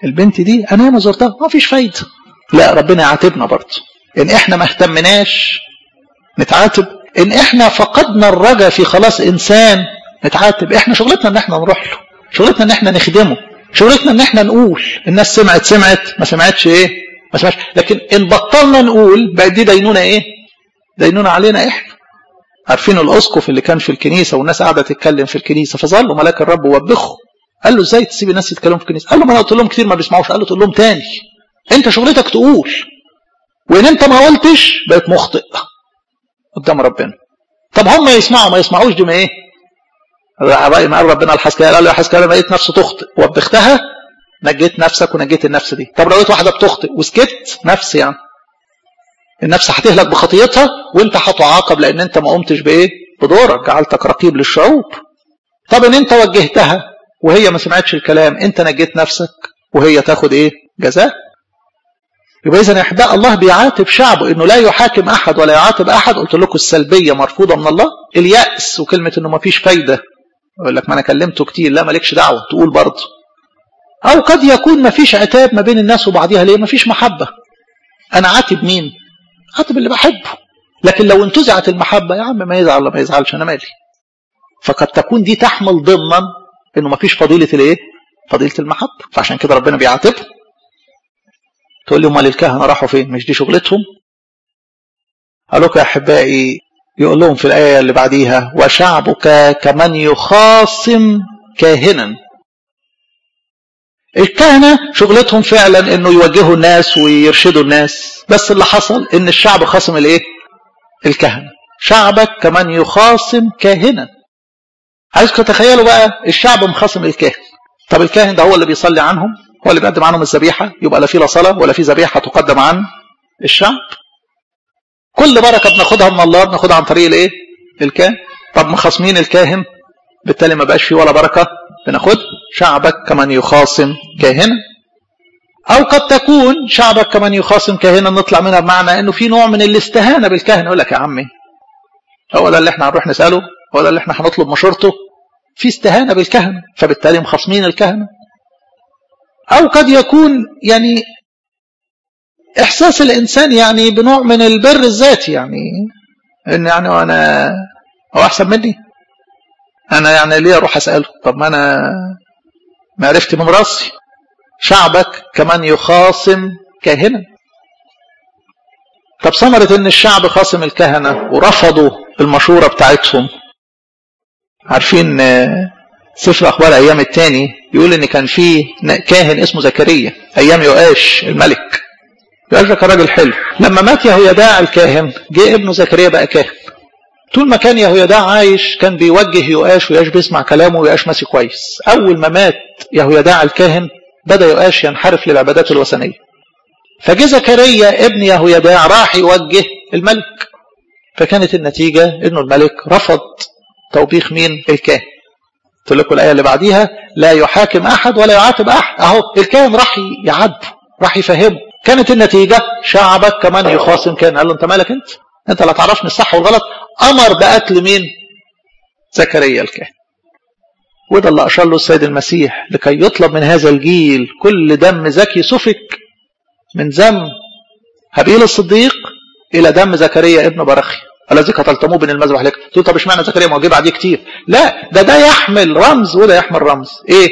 البنت دي انا ما زرتها ما فيش فايده لا ربنا يعاتبنا برضه ان احنا ما اهتمناش نتعاتب ان احنا فقدنا الرجا في خلاص انسان نتعاتب احنا شغلتنا ان احنا نروح له شغلتنا ان احنا نخدمه شغلتنا ان احنا نقول الناس سمعت سمعت ما سمعتش ايه ما سمعتش لكن ان بطلنا نقول بقت دي دينونه ايه دينونه علينا احنا عارفين الاسقف اللي كان في الكنيسه والناس قاعده تتكلم في الكنيسه فظل ملاك الرب وبخه قال له ازاي تسيب الناس يتكلموا في الكنيسه قال له ما انا قلت لهم كتير ما بيسمعوش قال له تقول لهم تاني انت شغلتك تقول وان انت ما قلتش بقيت مخطئ قدام ربنا طب هم يسمعوا ما يسمعوش دي ما ايه رأي ما قال ربنا الحسكية قال له يا حسكية انا لقيت نفسي تخطئ وبختها نجيت نفسك ونجيت النفس دي طب لو لقيت واحده بتخطئ وسكت نفس يعني النفس هتهلك بخطيتها وانت هتعاقب لان انت ما قمتش بايه بدورك جعلتك رقيب للشعوب طب ان انت وجهتها وهي ما سمعتش الكلام انت نجيت نفسك وهي تاخد ايه جزاء يبقى اذا يا احباء الله بيعاتب شعبه انه لا يحاكم احد ولا يعاتب احد قلت لكم السلبيه مرفوضه من الله الياس وكلمه انه ما فيش فايده يقول لك ما انا كلمته كتير لا مالكش دعوه تقول برضه او قد يكون ما فيش عتاب ما بين الناس وبعضها ليه ما فيش محبه انا عاتب مين عاتب اللي بحبه لكن لو انتزعت المحبه يا عم ما يزعل ولا ما يزعلش انا مالي فقد تكون دي تحمل ضمنا انه ما فيش فضيله الايه فضيله المحبه فعشان كده ربنا بيعاتبهم تقول لي امال الكهنه راحوا فين مش دي شغلتهم قال لكم يا احبائي يقول لهم في الايه اللي بعديها وشعبك كمن يخاصم كاهنا الكهنه شغلتهم فعلا انه يوجهوا الناس ويرشدوا الناس بس اللي حصل ان الشعب خاصم الايه الكهنه شعبك كمن يخاصم كاهنا عايزكم تتخيلوا بقى الشعب مخاصم الكاهن طب الكاهن ده هو اللي بيصلي عنهم هو اللي بيقدم عنهم الذبيحة يبقى لا في لا صلاة ولا في ذبيحة تقدم عن الشعب كل بركة بناخدها من الله بناخدها عن طريق الايه الكاهن طب مخاصمين الكاهن بالتالي ما بقاش فيه ولا بركة بناخد شعبك كمن يخاصم كاهنا او قد تكون شعبك كمن يخاصم كاهنا نطلع منها بمعنى انه في نوع من الاستهانة بالكاهن يقول لك يا عمي هو ده اللي احنا هنروح نسأله هو ده اللي احنا هنطلب مشورته في استهانة بالكهنة فبالتالي مخاصمين الكهنة أو قد يكون يعني إحساس الإنسان يعني بنوع من البر الذاتي يعني إن يعني أنا هو أحسن مني أنا يعني ليه أروح أسأله طب ما أنا ما عرفت من راسي شعبك كمن يخاصم كاهنا طب ثمرة إن الشعب خاصم الكهنة ورفضوا المشورة بتاعتهم عارفين سفر أخبار أيام التاني يقول إن كان في كاهن اسمه زكريا أيام يؤاش الملك يؤاش ده كان راجل حلو لما مات يهويداع الكاهن جه ابنه زكريا بقى كاهن طول ما كان يهويداع عايش كان بيوجه يؤاش ويؤاش بيسمع كلامه ويؤاش ماشي كويس أول ما مات يهويداع الكاهن بدأ يؤاش ينحرف للعبادات الوثنية فجه زكريا ابن يهويداع راح يوجه الملك فكانت النتيجة انه الملك رفض توبيخ مين الكاهن قلت لكم الآية اللي بعديها لا يحاكم أحد ولا يعاتب أحد أهو الكاهن راح يعاتبه راح يفهمه كانت النتيجة شعبك كمان يخاصم كان قال له أنت مالك أنت أنت لا تعرفني الصح والغلط أمر بقتل مين زكريا الكاهن وده اللي أشار له السيد المسيح لكي يطلب من هذا الجيل كل دم زكي سفك من دم هابيل الصديق إلى دم زكريا ابن برخي الذي قتلتموه بين المذبح لك تقول طب اشمعنى زكريا ما جه بعديه كتير لا ده ده يحمل رمز وده يحمل رمز ايه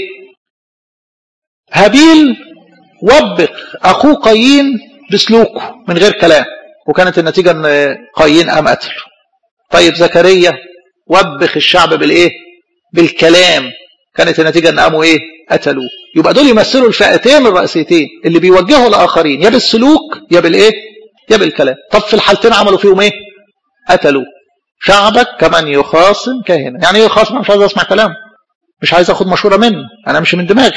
هابيل وبخ اخوه قايين بسلوكه من غير كلام وكانت النتيجه ان قايين قام قتله طيب زكريا وبخ الشعب بالايه بالكلام كانت النتيجه ان قاموا ايه قتلوه يبقى دول يمثلوا الفئتين الرئيسيتين اللي بيوجهوا الاخرين يا بالسلوك يا بالايه يا بالكلام طب في الحالتين عملوا فيهم ايه قتلوه شعبك كمن يخاصم كاهنا يعني ايه يخاصم مش عايز اسمع كلام مش عايز اخد مشوره منه انا مش من دماغي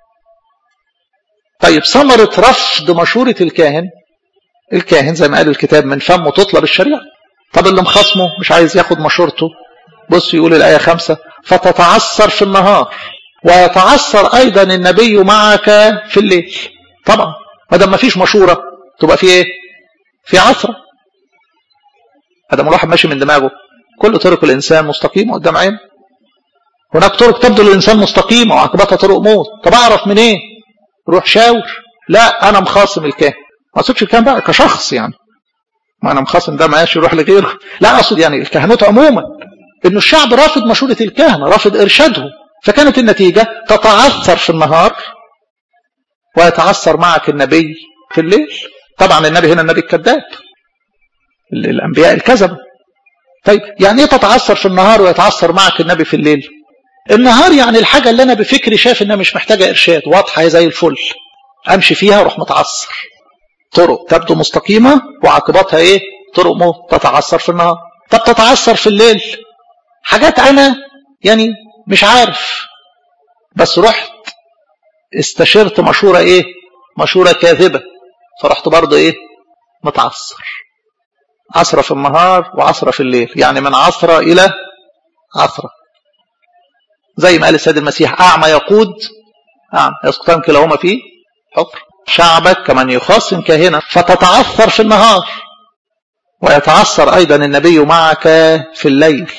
طيب ثمرة رفض مشورة الكاهن الكاهن زي ما قال الكتاب من فمه تطلب الشريعة طب اللي مخاصمه مش عايز ياخد مشورته بص يقول الآية خمسة فتتعثر في النهار ويتعثر أيضا النبي معك في الليل طبعا ما دام ما فيش مشورة تبقى في ايه في عثرة هذا الواحد ماشي من دماغه كل طرق الإنسان مستقيمة قدام عينه هناك طرق تبدو للإنسان مستقيمة وعقبتها طرق موت طب أعرف من إيه روح شاور لا انا مخاصم الكاهن ما اقصدش الكاهن بقى كشخص يعني ما انا مخاصم ده ماشي يروح لغيره لا اقصد يعني الكهنوت عموما انه الشعب رافض مشورة الكهنة رافض ارشادهم فكانت النتيجة تتعثر في النهار ويتعثر معك النبي في الليل طبعا النبي هنا النبي الكذاب الانبياء الكذبة طيب يعني ايه تتعثر في النهار ويتعثر معك النبي في الليل النهار يعني الحاجة اللي انا بفكري شايف انها مش محتاجة ارشاد واضحة زي الفل امشي فيها اروح متعثر طرق تبدو مستقيمة وعاقبتها ايه طرق موت تتعثر في النهار طب تتعثر في الليل حاجات انا يعني مش عارف بس رحت استشرت مشورة ايه مشورة كاذبة فرحت برضه ايه متعثر عصرة في النهار وعصرة في الليل يعني من عصرة إلى عصرة زي ما قال السيد المسيح أعمى يقود أعمى يسقطان كلاهما في حفر شعبك كمن يخاصم كاهنا فتتعثر في النهار ويتعثر أيضا النبي معك في الليل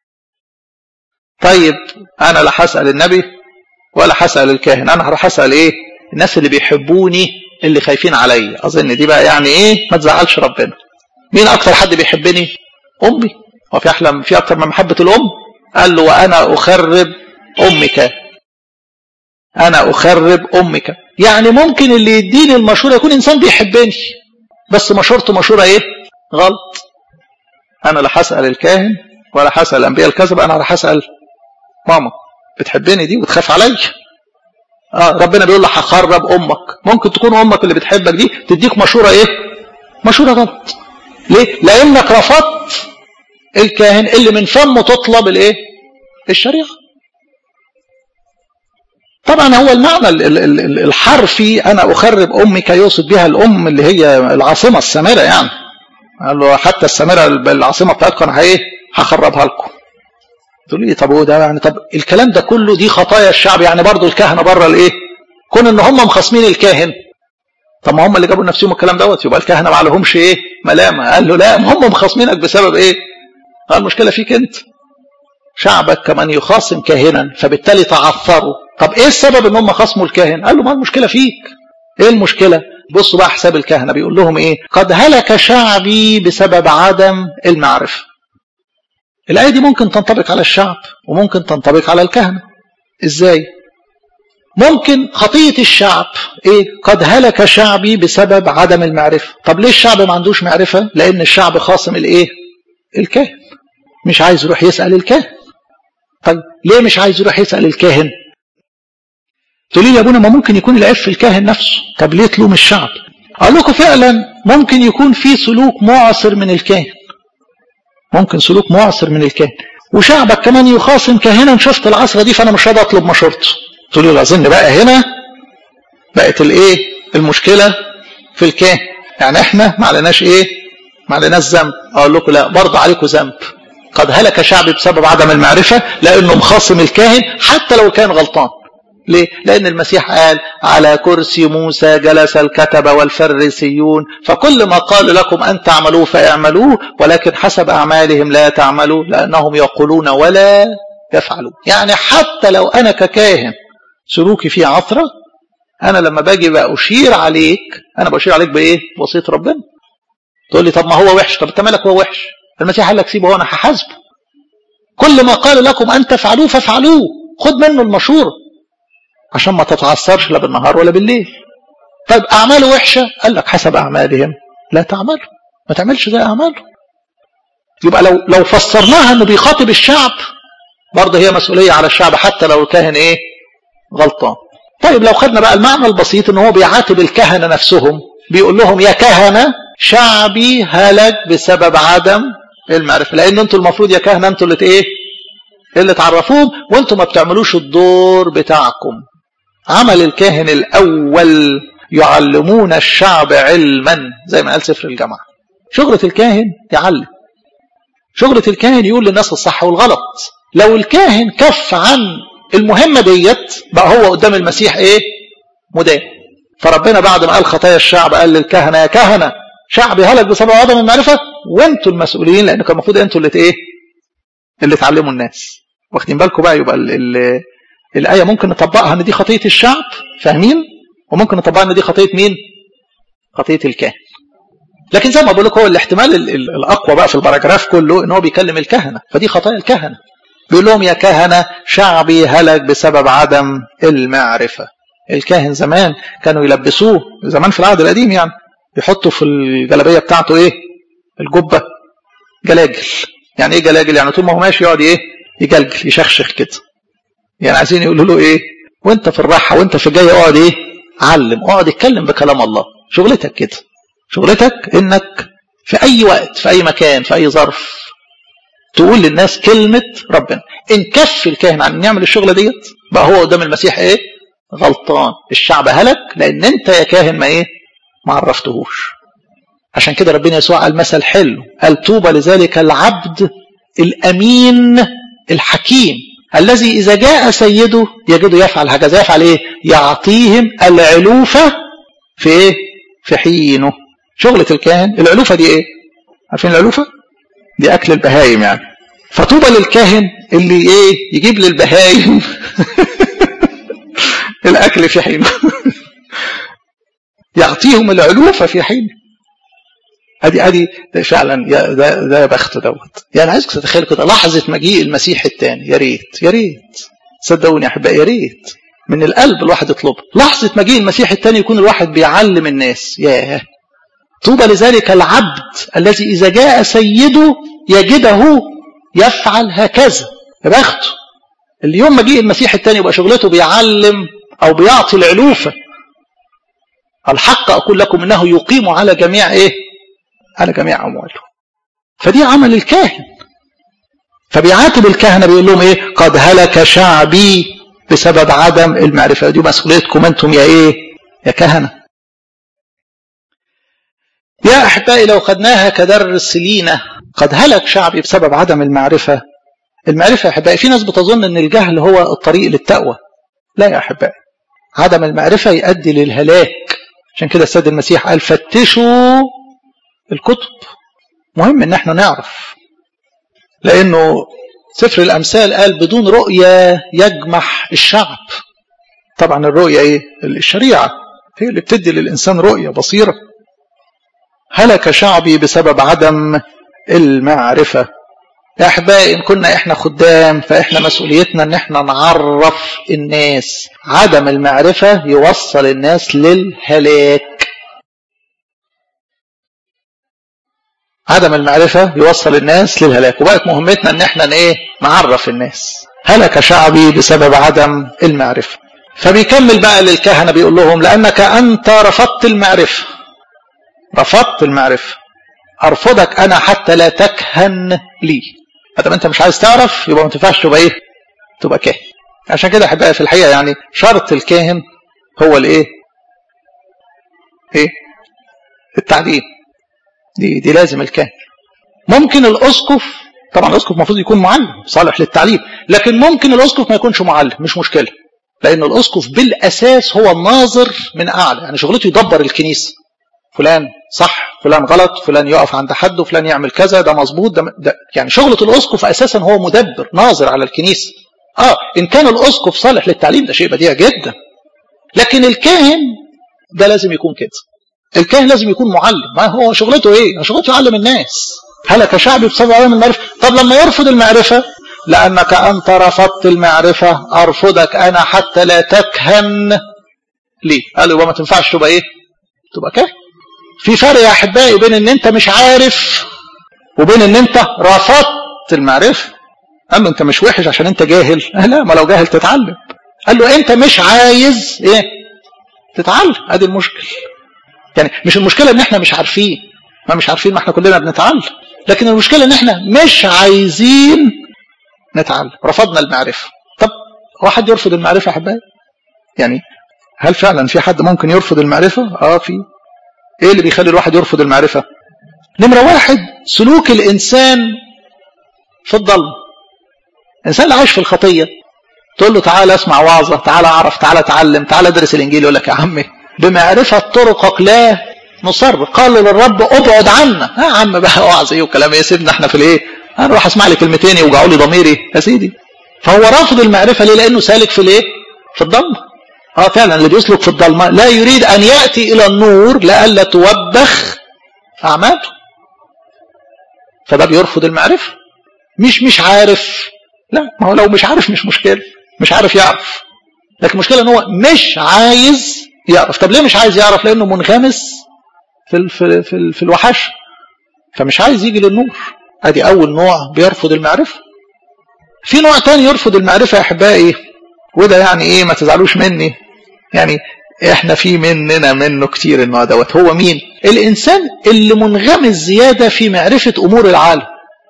طيب أنا لا هسأل النبي ولا هسأل الكاهن أنا هروح أسأل إيه الناس اللي بيحبوني اللي خايفين عليا أظن دي بقى يعني إيه ما تزعلش ربنا مين أكتر حد بيحبني أمي هو في أحلم في أكتر من محبة الأم قال له وأنا أخرب أمك أنا أخرب أمك يعني ممكن اللي يديني المشورة يكون إنسان بيحبني بس مشورته مشورة إيه غلط أنا لا هسأل الكاهن ولا هسأل الأنبياء الكذب أنا راح أسأل ماما بتحبني دي وتخاف عليا اه ربنا بيقول لك هخرب امك ممكن تكون امك اللي بتحبك دي تديك مشوره ايه مشوره غلط ليه لانك رفضت الكاهن اللي من فمه تطلب الايه الشريعه طبعا هو المعنى الحرفي انا اخرب امك يقصد بها الام اللي هي العاصمه السامره يعني قال له حتى السامره العاصمه بتاعتكم انا ايه هخربها لكم تقول لي طب هو ده يعني طب الكلام ده كله دي خطايا الشعب يعني برضه الكهنه بره الايه كون ان هم مخاصمين الكاهن طب ما هم اللي جابوا لنفسهم الكلام دوت يبقى الكهنه ما عليهمش ايه ملامه قال له لا هم مخاصمينك بسبب ايه قال المشكله فيك انت شعبك كمن يخاصم كاهنا فبالتالي تعثروا طب ايه السبب ان هم خاصموا الكاهن قال له ما المشكله فيك ايه المشكله بصوا بقى حساب الكهنه بيقول لهم ايه قد هلك شعبي بسبب عدم المعرفه الآية دي ممكن تنطبق على الشعب وممكن تنطبق على الكهنة إزاي؟ ممكن خطية الشعب إيه؟ قد هلك شعبي بسبب عدم المعرفة طب ليه الشعب ما عندوش معرفة؟ لأن الشعب خاصم الإيه؟ الكاهن مش عايز يروح يسأل الكاهن طيب ليه مش عايز يروح يسأل الكاهن؟ تقول لي يا ابونا ما ممكن يكون العيب في الكاهن نفسه طب ليه تلوم الشعب؟ أقول لكم فعلا ممكن يكون في سلوك معصر من الكاهن ممكن سلوك معصر من الكاهن وشعبك كمان يخاصم كاهنا شفت العصرة دي فأنا مش راضي أطلب مشورته تقول لي أظن بقى هنا بقت الإيه المشكلة في الكاهن يعني إحنا ما عليناش إيه ما عليناش ذنب أقول لكم لا برضه عليكم ذنب قد هلك شعبي بسبب عدم المعرفة لأنه مخاصم الكاهن حتى لو كان غلطان ليه؟ لأن المسيح قال على كرسي موسى جلس الكتبة والفريسيون فكل ما قال لكم أن تعملوه فاعملوه ولكن حسب أعمالهم لا تعملوا لأنهم يقولون ولا يفعلون يعني حتى لو أنا ككاهن سلوكي فيه عثرة أنا لما باجي بقى أشير عليك أنا بشير عليك بإيه؟ وصية ربنا تقول لي طب ما هو وحش طب أنت مالك هو وحش المسيح قال لك سيبه وأنا هحاسبه كل ما قال لكم أن تفعلوه فافعلوه خد منه المشورة عشان ما تتعثرش لا بالنهار ولا بالليل طيب أعماله وحشة قال لك حسب أعمالهم لا تعملوا ما تعملش زي أعماله يبقى لو لو فسرناها انه بيخاطب الشعب برضه هي مسؤولية على الشعب حتى لو الكاهن ايه غلطان طيب لو خدنا بقى المعنى البسيط ان هو بيعاتب الكهنة نفسهم بيقول لهم يا كهنة شعبي هلك بسبب عدم المعرفة لان انتوا المفروض يا كهنة انتوا اللي ايه اللي تعرفوهم وانتوا ما بتعملوش الدور بتاعكم عمل الكاهن الأول يعلمون الشعب علما زي ما قال سفر الجامعة شغلة الكاهن يعلم شغلة الكاهن يقول للناس الصح والغلط لو الكاهن كف عن المهمة ديت بقى هو قدام المسيح ايه مدان فربنا بعد ما قال خطايا الشعب قال للكهنة يا كهنة شعبي هلك بسبب عدم المعرفة وانتوا المسؤولين لان كان المفروض انتوا اللي ايه اللي تعلموا الناس واخدين بالكم بقى يبقى ال ال الآية ممكن نطبقها ان دي خطية الشعب فاهمين وممكن نطبق ان دي خطيه مين خطيه الكاهن لكن زي ما بقول لك هو الاحتمال ال ال الاقوى بقى في الباراجراف كله ان هو بيكلم الكهنه فدي خطايا الكهنه بيقول لهم يا كهنه شعبي هلك بسبب عدم المعرفه الكاهن زمان كانوا يلبسوه زمان في العهد القديم يعني يحطوا في الجلابيه بتاعته ايه الجبه جلاجل يعني ايه جلاجل يعني طول ما هو ماشي يقعد ايه يجلجل يشخشخ كده يعني عايزين يقولوا له ايه وانت في الراحه وانت في الجاي اقعد ايه علم اقعد اتكلم بكلام الله شغلتك كده شغلتك انك في اي وقت في اي مكان في اي ظرف تقول للناس كلمة ربنا ان كف الكاهن عن ان يعمل الشغلة ديت بقى هو قدام المسيح ايه غلطان الشعب هلك لان انت يا كاهن ما ايه ما عرفتهوش عشان كده ربنا يسوع قال مثل حلو قال طوبى لذلك العبد الامين الحكيم الذي اذا جاء سيده يجده يفعل هكذا يفعل ايه يعطيهم العلوفة في ايه في حينه شغلة الكاهن العلوفة دي ايه عارفين العلوفة دي اكل البهايم يعني فطوبى للكاهن اللي ايه يجيب للبهايم الاكل في حينه يعطيهم العلوفة في حينه ادي ادي فعلا يا ده ده بخت دوت يعني عايزك تتخيل كده لحظه مجيء المسيح الثاني يا ريت يا ريت صدقوني يا احبائي يا ريت من القلب الواحد يطلب لحظه مجيء المسيح الثاني يكون الواحد بيعلم الناس ياه طوبى لذلك العبد الذي اذا جاء سيده يجده يفعل هكذا يا بخته اليوم مجيء المسيح الثاني يبقى شغلته بيعلم او بيعطي العلوفه الحق اقول لكم انه يقيم على جميع ايه على جميع أمواله فدي عمل الكاهن فبيعاتب الكهنة بيقول لهم إيه قد هلك شعبي بسبب عدم المعرفة دي مسؤوليتكم أنتم يا إيه يا كهنة يا أحبائي لو خدناها كدرس لينا قد هلك شعبي بسبب عدم المعرفة المعرفة يا أحبائي في ناس بتظن أن الجهل هو الطريق للتقوى لا يا أحبائي عدم المعرفة يؤدي للهلاك عشان كده السيد المسيح قال فتشوا الكتب مهم ان احنا نعرف لانه سفر الامثال قال بدون رؤية يجمح الشعب طبعا الرؤية ايه الشريعة هي اللي بتدي للانسان رؤية بصيرة هلك شعبي بسبب عدم المعرفة يا احبائي ان كنا احنا خدام فاحنا مسؤوليتنا ان احنا نعرف الناس عدم المعرفة يوصل الناس للهلاك عدم المعرفة يوصل الناس للهلاك وبقت مهمتنا ان احنا ايه نعرف الناس هلك شعبي بسبب عدم المعرفة فبيكمل بقى للكهنة بيقول لهم لأنك أنت رفضت المعرفة رفضت المعرفة أرفضك أنا حتى لا تكهن لي ما أنت مش عايز تعرف يبقى ما تنفعش تبقى إيه تبقى كاهن عشان كده أحبائي في الحقيقة يعني شرط الكاهن هو الإيه إيه التعليم دي دي لازم الكاهن ممكن الاسقف طبعا الاسقف المفروض يكون معلم صالح للتعليم لكن ممكن الاسقف ما يكونش معلم مش مشكله لان الاسقف بالاساس هو الناظر من اعلى يعني شغلته يدبر الكنيسه فلان صح فلان غلط فلان يقف عند حد وفلان يعمل كذا ده مظبوط ده, ده يعني شغله الاسقف اساسا هو مدبر ناظر على الكنيسه اه ان كان الاسقف صالح للتعليم ده شيء بديع جدا لكن الكاهن ده لازم يكون كده الكاهن لازم يكون معلم ما هو شغلته ايه شغلته يعلم الناس هلك شعبي بسبب عدم المعرفة طب لما يرفض المعرفة لأنك أنت رفضت المعرفة أرفضك أنا حتى لا تكهن لي قال له ما تنفعش تبقى ايه تبقى كاهن في فرق يا أحبائي بين ان انت مش عارف وبين ان انت رفضت المعرفة قال له انت مش وحش عشان انت جاهل لا ما لو جاهل تتعلم قال له انت مش عايز ايه تتعلم ادي المشكل يعني مش المشكلة ان احنا مش عارفين ما مش عارفين ما احنا كلنا بنتعلم لكن المشكلة ان احنا مش عايزين نتعلم رفضنا المعرفة طب هو حد يرفض المعرفة يا حبايبي يعني هل فعلا في حد ممكن يرفض المعرفة اه في ايه اللي بيخلي الواحد يرفض المعرفة نمرة واحد سلوك الانسان في الظلم الانسان اللي عايش في الخطية تقول له تعالى اسمع وعظة تعالى اعرف تعالى اتعلم تعالى ادرس الانجيل يقول لك يا عمي بمعرفة طرقك لا نصر قال للرب ابعد عنا يا عم بقى وعظ ايه وكلام ايه سيبنا احنا في الايه انا اروح اسمع لي كلمتين يوجعوا لي ضميري يا سيدي فهو رافض المعرفة ليه لانه سالك في الايه في الضلمه اه فعلا اللي بيسلك في الضلمة لا يريد ان يأتي الى النور لئلا توبخ اعماله فده بيرفض المعرفة مش مش عارف لا ما هو لو مش عارف مش مشكلة مش عارف يعرف لكن المشكلة ان هو مش عايز يعرف طب ليه مش عايز يعرف لانه منغمس في ال في ال في, ال في الوحش فمش عايز يجي للنور ادي اول نوع بيرفض المعرفة في نوع تاني يرفض المعرفة يا احبائي وده يعني ايه ما تزعلوش مني يعني احنا في مننا منه كتير النوع دوت هو مين الانسان اللي منغمس زيادة في معرفة امور العالم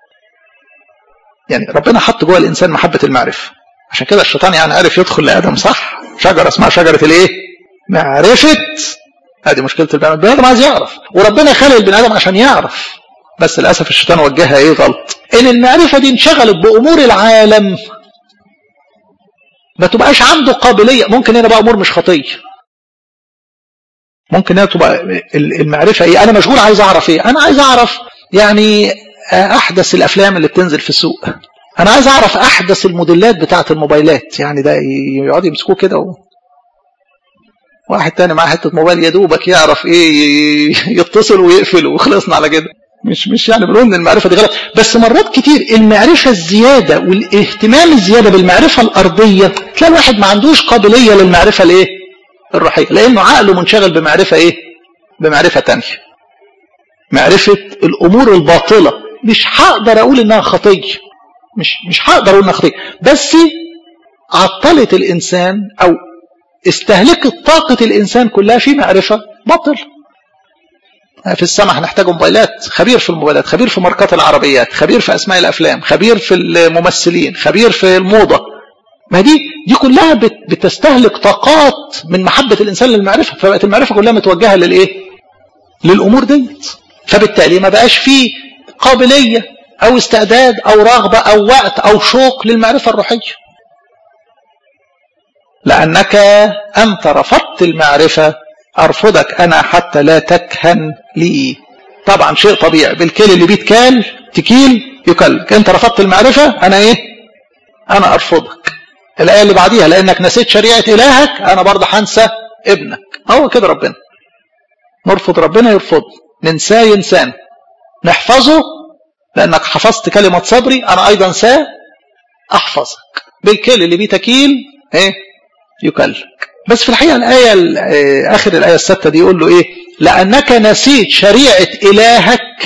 يعني ربنا حط جوه الانسان محبة المعرفة عشان كده الشيطان يعني عارف يدخل لادم صح شجرة اسمها شجرة الايه معرفة هذه مشكلة البني ادم البني عايز يعرف وربنا خلق البني ادم عشان يعرف بس للاسف الشيطان وجهها ايه غلط ان المعرفة دي انشغلت بامور العالم ما تبقاش عنده قابلية ممكن هنا بقى امور مش خطية ممكن هنا تبقى المعرفة ايه انا مشغول عايز اعرف ايه انا عايز اعرف يعني احدث الافلام اللي بتنزل في السوق انا عايز اعرف احدث الموديلات بتاعه الموبايلات يعني ده يقعد يمسكوه كده و... واحد تاني معاه حته موبايل يا دوبك يعرف ايه يتصل ويقفل وخلصنا على كده مش مش يعني بنقول ان المعرفه دي غلط بس مرات كتير المعرفه الزياده والاهتمام الزياده بالمعرفه الارضيه تلاقي الواحد ما عندوش قابليه للمعرفه الايه الروحيه لانه عقله منشغل بمعرفه ايه بمعرفه تانية معرفه الامور الباطله مش هقدر اقول انها خطيه مش مش هقدر اقول انها خطيه بس عطلت الانسان او استهلكت طاقه الانسان كلها في معرفه باطله في السماء هنحتاج موبايلات خبير في الموبايلات خبير في ماركات العربيات خبير في اسماء الافلام خبير في الممثلين خبير في الموضه ما دي دي كلها بتستهلك طاقات من محبه الانسان للمعرفه فبقت المعرفه كلها متوجهه للايه للامور ديت فبالتالي ما بقاش فيه قابليه او استعداد او رغبه او وقت او شوق للمعرفه الروحيه لانك انت رفضت المعرفه أرفضك أنا حتى لا تكهن لي طبعا شيء طبيعي بالكيل اللي بيتكال تكيل يكلك أنت رفضت المعرفة أنا إيه أنا أرفضك الآية اللي بعديها لأنك نسيت شريعة إلهك أنا برضه هنسى ابنك هو كده ربنا نرفض ربنا يرفض ننساه ينسان نحفظه لأنك حفظت كلمة صبري أنا أيضا سا أحفظك بالكيل اللي بيه تكيل إيه يكلك بس في الحقيقة الآية آخر الآية الستة دي يقول له إيه لأنك نسيت شريعة إلهك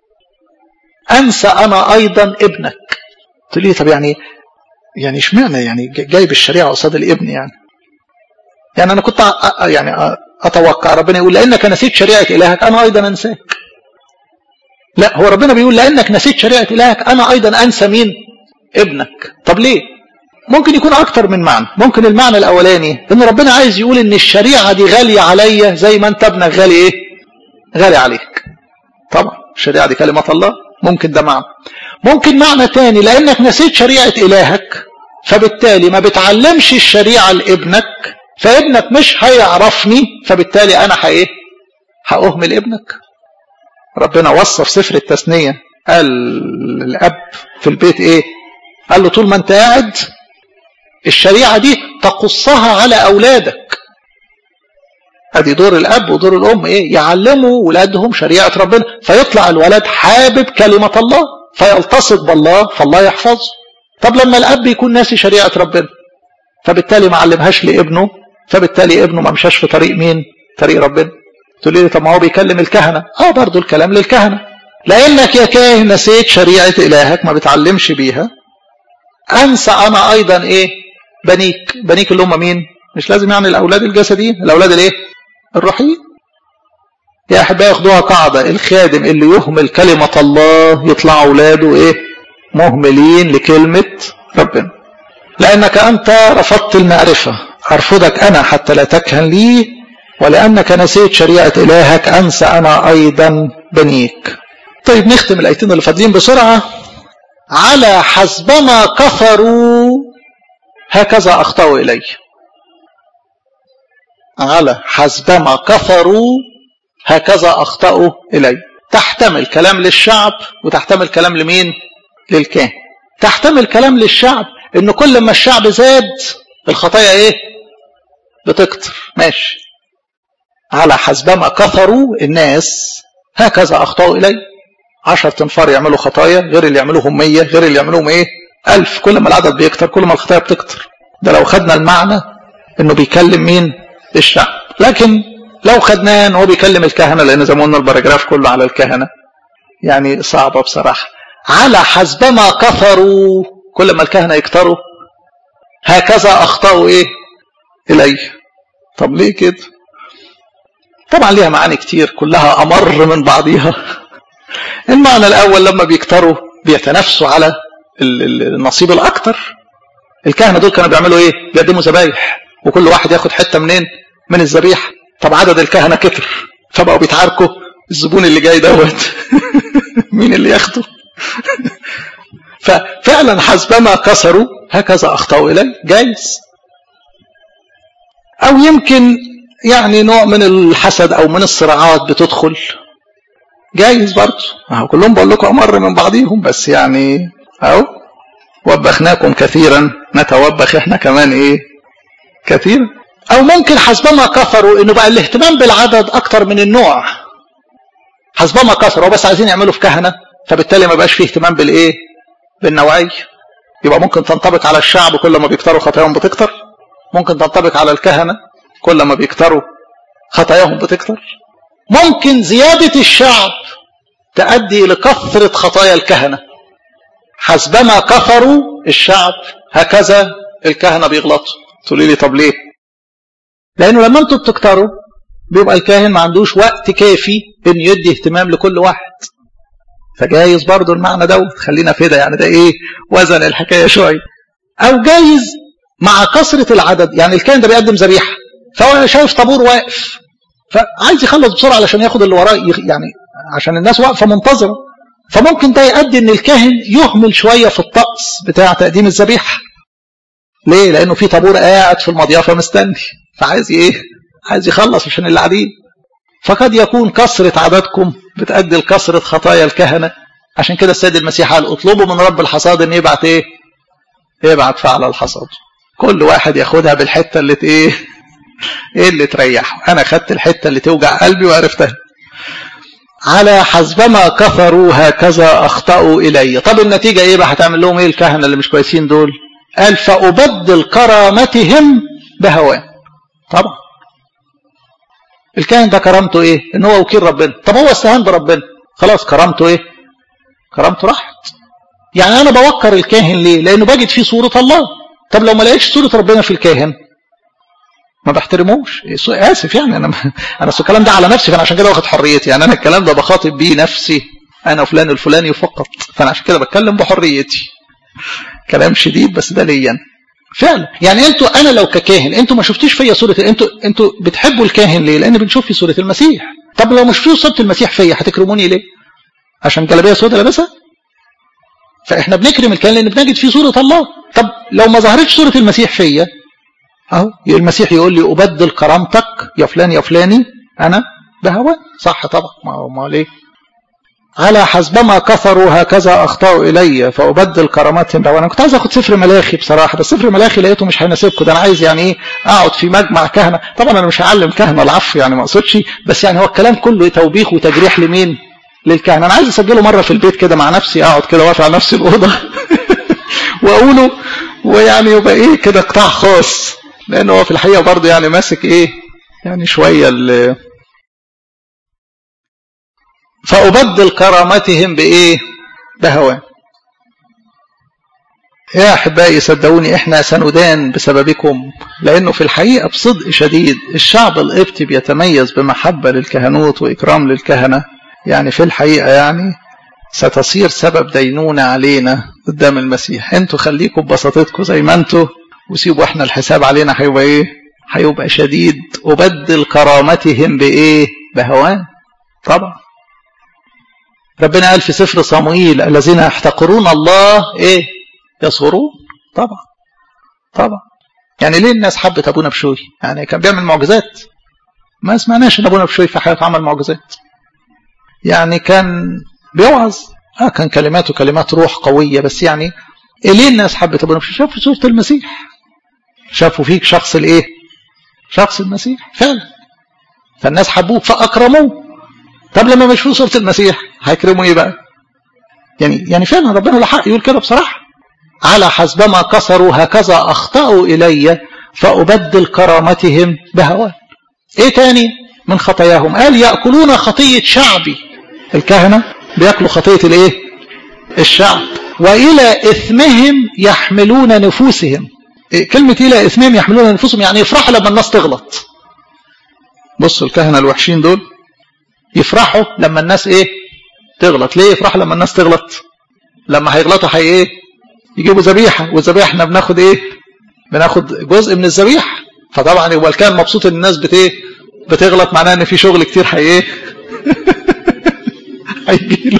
أنسى أنا أيضا ابنك قلت لي طب يعني يعني اشمعنى يعني جايب الشريعة قصاد الابن يعني يعني أنا كنت يعني أتوقع ربنا يقول لأنك نسيت شريعة إلهك أنا أيضا أنساك لا هو ربنا بيقول لأنك نسيت شريعة إلهك أنا أيضا أنسى مين ابنك طب ليه ممكن يكون أكتر من معنى ممكن المعنى الأولاني إن ربنا عايز يقول إن الشريعة دي غالية عليا زي ما أنت ابنك غالي إيه غالي عليك طبعا الشريعة دي كلمة الله ممكن ده معنى ممكن معنى تاني لأنك نسيت شريعة إلهك فبالتالي ما بتعلمش الشريعة لابنك فابنك مش هيعرفني فبالتالي أنا هإيه هأهمل ابنك ربنا وصف سفر التثنية قال الأب في البيت إيه قال له طول ما أنت قاعد الشريعة دي تقصها على أولادك ادي دور الاب ودور الام ايه يعلموا ولادهم شريعه ربنا فيطلع الولد حابب كلمه الله فيلتصق بالله فالله يحفظه طب لما الاب يكون ناسي شريعه ربنا فبالتالي ما علمهاش لابنه فبالتالي ابنه ما مشاش في طريق مين طريق ربنا تقول لي طب ما هو بيكلم الكهنه اه برضه الكلام للكهنه لانك يا كاهن نسيت شريعه الهك ما بتعلمش بيها انسى انا ايضا ايه بنيك بنيك اللي هم مين مش لازم يعني الاولاد الجسديين الاولاد الايه الروحيين يا احبائي ياخدوها قاعده الخادم اللي يهمل كلمه الله يطلع اولاده ايه مهملين لكلمه ربنا لانك انت رفضت المعرفه ارفضك انا حتى لا تكهن لي ولانك نسيت شريعه الهك انسى انا ايضا بنيك طيب نختم الايتين اللي فاضلين بسرعه على حسبما كفروا هكذا اخطاوا الي على حسبما كفروا هكذا اخطاوا الي تحتمل كلام للشعب وتحتمل كلام لمين للكاهن تحتمل كلام للشعب ان كل ما الشعب زاد الخطايا ايه بتكتر ماشي على حسبما كثروا الناس هكذا أخطأوا إلي عشر تنفار يعملوا خطايا غير اللي يعملوهم مية غير اللي يعملوهم إيه ألف كل ما العدد بيكتر كل ما الخطايا بتكتر ده لو خدنا المعنى إنه بيكلم مين الشعب لكن لو خدناه إن هو بيكلم الكهنة لأن زي ما قلنا البراجراف كله على الكهنة يعني صعبة بصراحة على حسبما كثروا كل ما الكهنة يكتروا هكذا أخطأوا إيه إليه طب ليه كده طبعا ليها معاني كتير كلها أمر من بعضيها المعنى الأول لما بيكتروا بيتنافسوا على النصيب الأكتر الكهنة دول كانوا بيعملوا إيه بيقدموا ذبايح وكل واحد ياخد حتة منين من الذبيحة طب عدد الكهنة كتر فبقوا بيتعاركوا الزبون اللي جاي دوت مين اللي ياخده ففعلا حسبما كسروا هكذا أخطأوا إليه جايز أو يمكن يعني نوع من الحسد أو من الصراعات بتدخل جايز برضه أهو كلهم بقول لكم أمر من بعضيهم بس يعني أهو وبخناكم كثيرا نتوبخ احنا كمان ايه كثيرا او ممكن حسبما كفروا انه بقى الاهتمام بالعدد اكتر من النوع حسبما كثروا بس عايزين يعملوا في كهنه فبالتالي ما بقاش فيه اهتمام بالايه بالنوعيه يبقى ممكن تنطبق على الشعب كل ما بيكتروا خطاياهم بتكتر ممكن تنطبق على الكهنه كل ما بيكتروا خطاياهم بتكتر ممكن زياده الشعب تؤدي الى كثره خطايا الكهنه حسبما كفروا الشعب هكذا الكهنه بيغلطوا تقولي لي طب ليه لانه لما انتوا بتكتروا بيبقى الكاهن ما عندوش وقت كافي ان يدي اهتمام لكل واحد فجايز برضو المعنى دوت خلينا في ده يعني ده ايه وزن الحكايه شويه او جايز مع كثره العدد يعني الكاهن ده بيقدم ذبيحه فهو شايف طابور واقف فعايز يخلص بسرعه علشان ياخد اللي وراه يعني عشان الناس واقفه منتظره فممكن ده يؤدي ان الكاهن يهمل شويه في الطقس بتاع تقديم الذبيحه ليه لانه في طابور قاعد في المضيافه مستني فعايز ايه عايز يخلص عشان اللي قاعدين فقد يكون كثرة عددكم بتأدي لكثرة خطايا الكهنة عشان كده السيد المسيح قال اطلبوا من رب الحصاد ان يبعت ايه يبعت فعل الحصاد كل واحد ياخدها بالحته اللي ايه ايه اللي تريحه انا خدت الحته اللي توجع قلبي وعرفتها على حسبما كفروا هكذا اخطاوا الي طب النتيجه ايه بقى هتعمل لهم ايه الكهنه اللي مش كويسين دول قال فابدل كرامتهم بهوان طبعا الكاهن ده كرامته ايه ان هو وكيل ربنا طب هو استهان بربنا خلاص كرامته ايه كرامته راحت يعني انا بوقر الكاهن ليه لانه بجد فيه صوره الله طب لو ما لقيتش صوره ربنا في الكاهن ما بحترموش اسف يعني انا انا الكلام ده على نفسي فانا عشان كده واخد حريتي يعني انا الكلام ده بخاطب بيه نفسي انا فلان الفلاني فقط فانا عشان كده بتكلم بحريتي كلام شديد بس ده ليا فعلا يعني انتوا انا لو ككاهن انتوا ما شفتيش فيا صوره انتوا انتوا بتحبوا الكاهن ليه لان بنشوف في صوره المسيح طب لو مش في صوره المسيح فيا هتكرموني ليه عشان جلابيه سوداء لابسها فاحنا بنكرم الكاهن لان بنجد فيه صوره الله طب لو ما ظهرتش صوره المسيح فيا اهو المسيح يقول لي ابدل كرامتك يا فلان يا فلاني انا بهوى صح طبعا ما هو ما ليه على حسبما كفروا هكذا اخطاوا الي فابدل كراماتهم لو انا كنت عايز اخد سفر ملاخي بصراحه بس سفر ملاخي لقيته مش هيناسبكم ده انا عايز يعني ايه اقعد في مجمع كهنه طبعا انا مش هعلم كهنه العفو يعني ما اقصدش بس يعني هو الكلام كله توبيخ وتجريح لمين للكهنه انا عايز اسجله مره في البيت كده مع نفسي اقعد كده واقف على نفس الاوضه واقوله ويعني يبقى ايه كده قطاع خاص لان هو في الحقيقه برضه يعني ماسك ايه يعني شويه ال فأبدل كرامتهم بإيه بهوان يا أحبائي صدقوني إحنا سندان بسببكم لأنه في الحقيقة بصدق شديد الشعب القبطي بيتميز بمحبة للكهنوت وإكرام للكهنة يعني في الحقيقة يعني ستصير سبب دينونة علينا قدام المسيح انتوا خليكم ببساطتكم زي ما انتوا وسيبوا احنا الحساب علينا هيبقى ايه هيبقى شديد أبدل كرامتهم بإيه بهوان طبعا ربنا قال في سفر صموئيل الذين يحتقرون الله ايه يصغرون طبعا طبعا يعني ليه الناس حبت ابونا بشوي يعني كان بيعمل معجزات ما سمعناش ان ابونا بشوي في حياته عمل معجزات يعني كان بيوعظ اه كان كلماته كلمات روح قويه بس يعني إيه ليه الناس حبت ابونا بشوي شافوا صوره المسيح شافوا فيك شخص الايه شخص المسيح فعلا فالناس حبوه فاكرموه طب لما مش في صوره المسيح هيكرموا ايه بقى يعني يعني فعلا ربنا له حق يقول كده بصراحه على حسبما كسروا هكذا اخطاوا الي فابدل كرامتهم بهواه ايه تاني من خطاياهم قال ياكلون خطيه شعبي الكهنه بياكلوا خطيه الايه الشعب والى اثمهم يحملون نفوسهم كلمة إلى إثمهم يحملون نفوسهم يعني يفرحوا لما الناس تغلط بصوا الكهنة الوحشين دول يفرحوا لما الناس إيه تغلط ليه يفرحوا لما الناس تغلط لما هيغلطوا هي إيه يجيبوا ذبيحة والذبيحة احنا بناخد إيه بناخد جزء من الذبيحة فطبعا يبقى الكاهن مبسوط ان الناس بت ايه بتغلط معناها ان في شغل كتير هي ايه هيجيله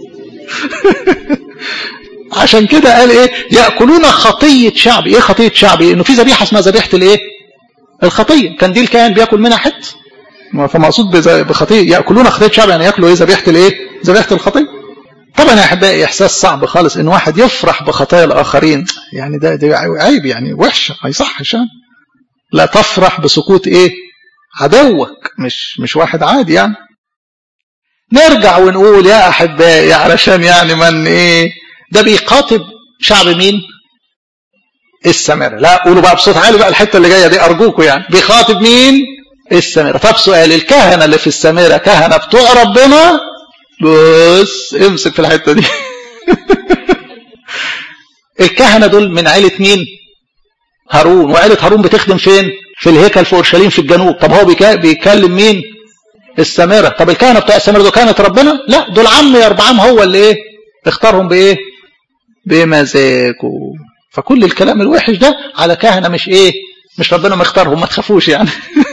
عشان كده قال ايه ياكلون خطيه شعبي ايه خطيه شعبي انه في ذبيحه اسمها ذبيحه الايه الخطيه كان دي الكاهن بياكل منها حته فمقصود بخطيه ياكلون خطيه شعبي يعني ياكلوا ايه ذبيحه الايه ذبيحه الخطيه طبعا يا احبائي احساس صعب خالص ان واحد يفرح بخطايا الاخرين يعني ده, ده عيب يعني وحشه ما يصحش لا تفرح بسقوط ايه عدوك مش مش واحد عادي يعني نرجع ونقول يا احبائي علشان يعني من ايه ده بيخاطب شعب مين السامرة لا قولوا بقى بصوت عالي بقى الحتة اللي جاية دي أرجوكوا يعني بيخاطب مين السامرة طب سؤال الكهنة اللي في السامرة كهنة بتوع ربنا بص امسك في الحتة دي الكهنة دول من عيلة مين هارون وعيلة هارون بتخدم فين في الهيكل في اورشليم في الجنوب طب هو بيكلم مين السامرة طب الكهنة بتوع السامرة دول كهنة ربنا لا دول عم يربعام هو اللي ايه اختارهم بايه بمزاجه فكل الكلام الوحش ده على كهنة مش ايه مش ربنا مختارهم ما تخافوش يعني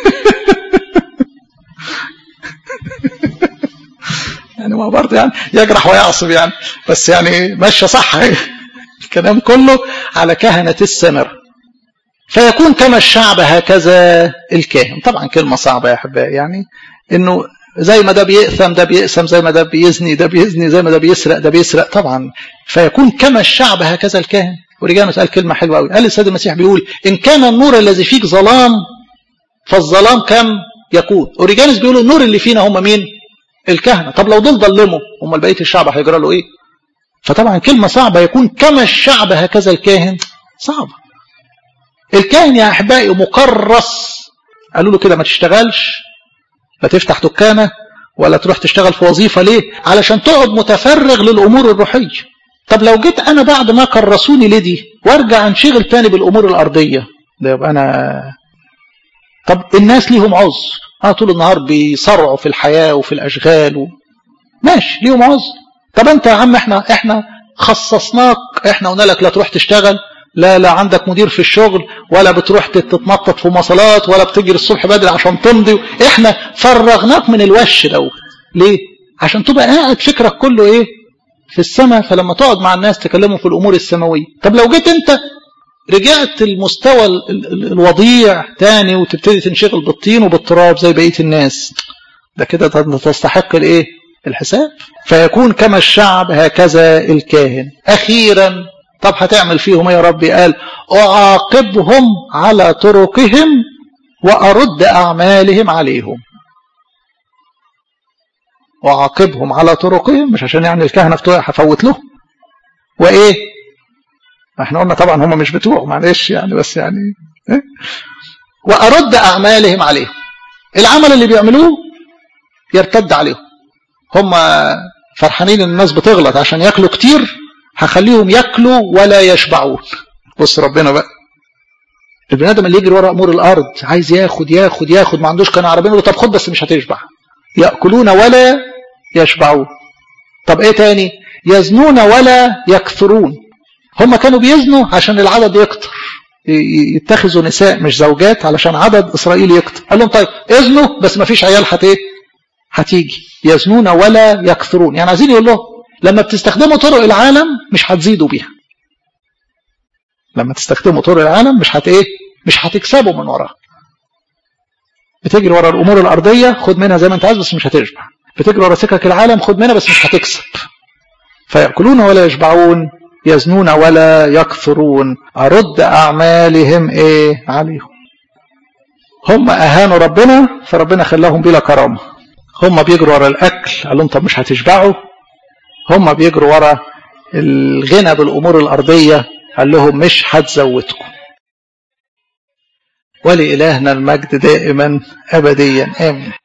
يعني ما برضه يعني يجرح ويعصب يعني بس يعني ماشيه صح الكلام كله على كهنة السمر فيكون كما الشعب هكذا الكاهن طبعا كلمة صعبة يا أحبائي يعني إنه زي ما ده بيأثم ده بيأثم زي ما ده بيزني ده بيزني زي ما ده بيسرق ده بيسرق طبعا فيكون كما الشعب هكذا الكاهن ورجعنا قال كلمة حلوة قوي قال السيد المسيح بيقول إن كان النور الذي فيك ظلام فالظلام كم يقود اوريجانس بيقول النور اللي فينا هم مين الكهنة طب لو دول ظلموا هم بقية الشعب هيجرى له ايه فطبعا كلمة صعبة يكون كما الشعب هكذا الكاهن صعبة الكاهن يا أحبائي مكرس قالوا له كده ما تشتغلش لا تفتح دكانة ولا تروح تشتغل في وظيفة ليه علشان تقعد متفرغ للأمور الروحية طب لو جيت أنا بعد ما كرسوني لدي وارجع انشغل تاني بالأمور الأرضية ده يبقى أنا طب الناس ليهم عذر اه طول النهار بيصرعوا في الحياة وفي الأشغال و... ماشي ليهم عذر طب انت يا عم احنا احنا خصصناك احنا قلنا لك لا تروح تشتغل لا لا عندك مدير في الشغل ولا بتروح تتنطط في مواصلات ولا بتجري الصبح بدري عشان تمضي احنا فرغناك من الوش دوت ليه عشان تبقى قاعد فكرك كله ايه في السماء فلما تقعد مع الناس تكلموا في الامور السماويه طب لو جيت انت رجعت المستوى الوضيع تاني وتبتدي تنشغل بالطين وبالتراب زي بقيه الناس ده كده تستحق الايه الحساب فيكون كما الشعب هكذا الكاهن اخيرا طب هتعمل فيهم يا ربي قال اعاقبهم على طرقهم وارد اعمالهم عليهم اعاقبهم على طرقهم مش عشان يعني الكهنه بتوعي هفوت لهم وايه احنا قلنا طبعا هم مش بتوعه معلش يعني بس يعني إيه؟ وارد اعمالهم عليهم العمل اللي بيعملوه يرتد عليهم هم فرحانين ان الناس بتغلط عشان ياكلوا كتير هخليهم ياكلوا ولا يشبعون بص ربنا بقى البني ادم اللي يجري ورا امور الارض عايز ياخد ياخد ياخد ما عندوش كان عربين طب خد بس مش هتشبع ياكلون ولا يشبعون طب ايه تاني يزنون ولا يكثرون هم كانوا بيزنوا عشان العدد يكتر يتخذوا نساء مش زوجات علشان عدد اسرائيل يكتر قال لهم طيب اذنوا بس ما فيش عيال هت ايه هتيجي يزنون ولا يكثرون يعني عايزين يقول لهم لما بتستخدموا طرق العالم مش هتزيدوا بيها لما تستخدموا طرق العالم مش هت ايه مش هتكسبوا من وراها بتجري ورا الامور الارضيه خد منها زي ما انت عايز بس مش هتشبع بتجري ورا سكك العالم خد منها بس مش هتكسب فياكلون ولا يشبعون يزنون ولا يكثرون ارد اعمالهم ايه عليهم هم أهانوا ربنا فربنا خلاهم بلا كرامة هم بيجروا ورا الأكل قال لهم طب مش هتشبعوا هم بيجروا ورا الغنى بالأمور الأرضية قال لهم مش هتزودكم ولإلهنا المجد دائما أبديا آمين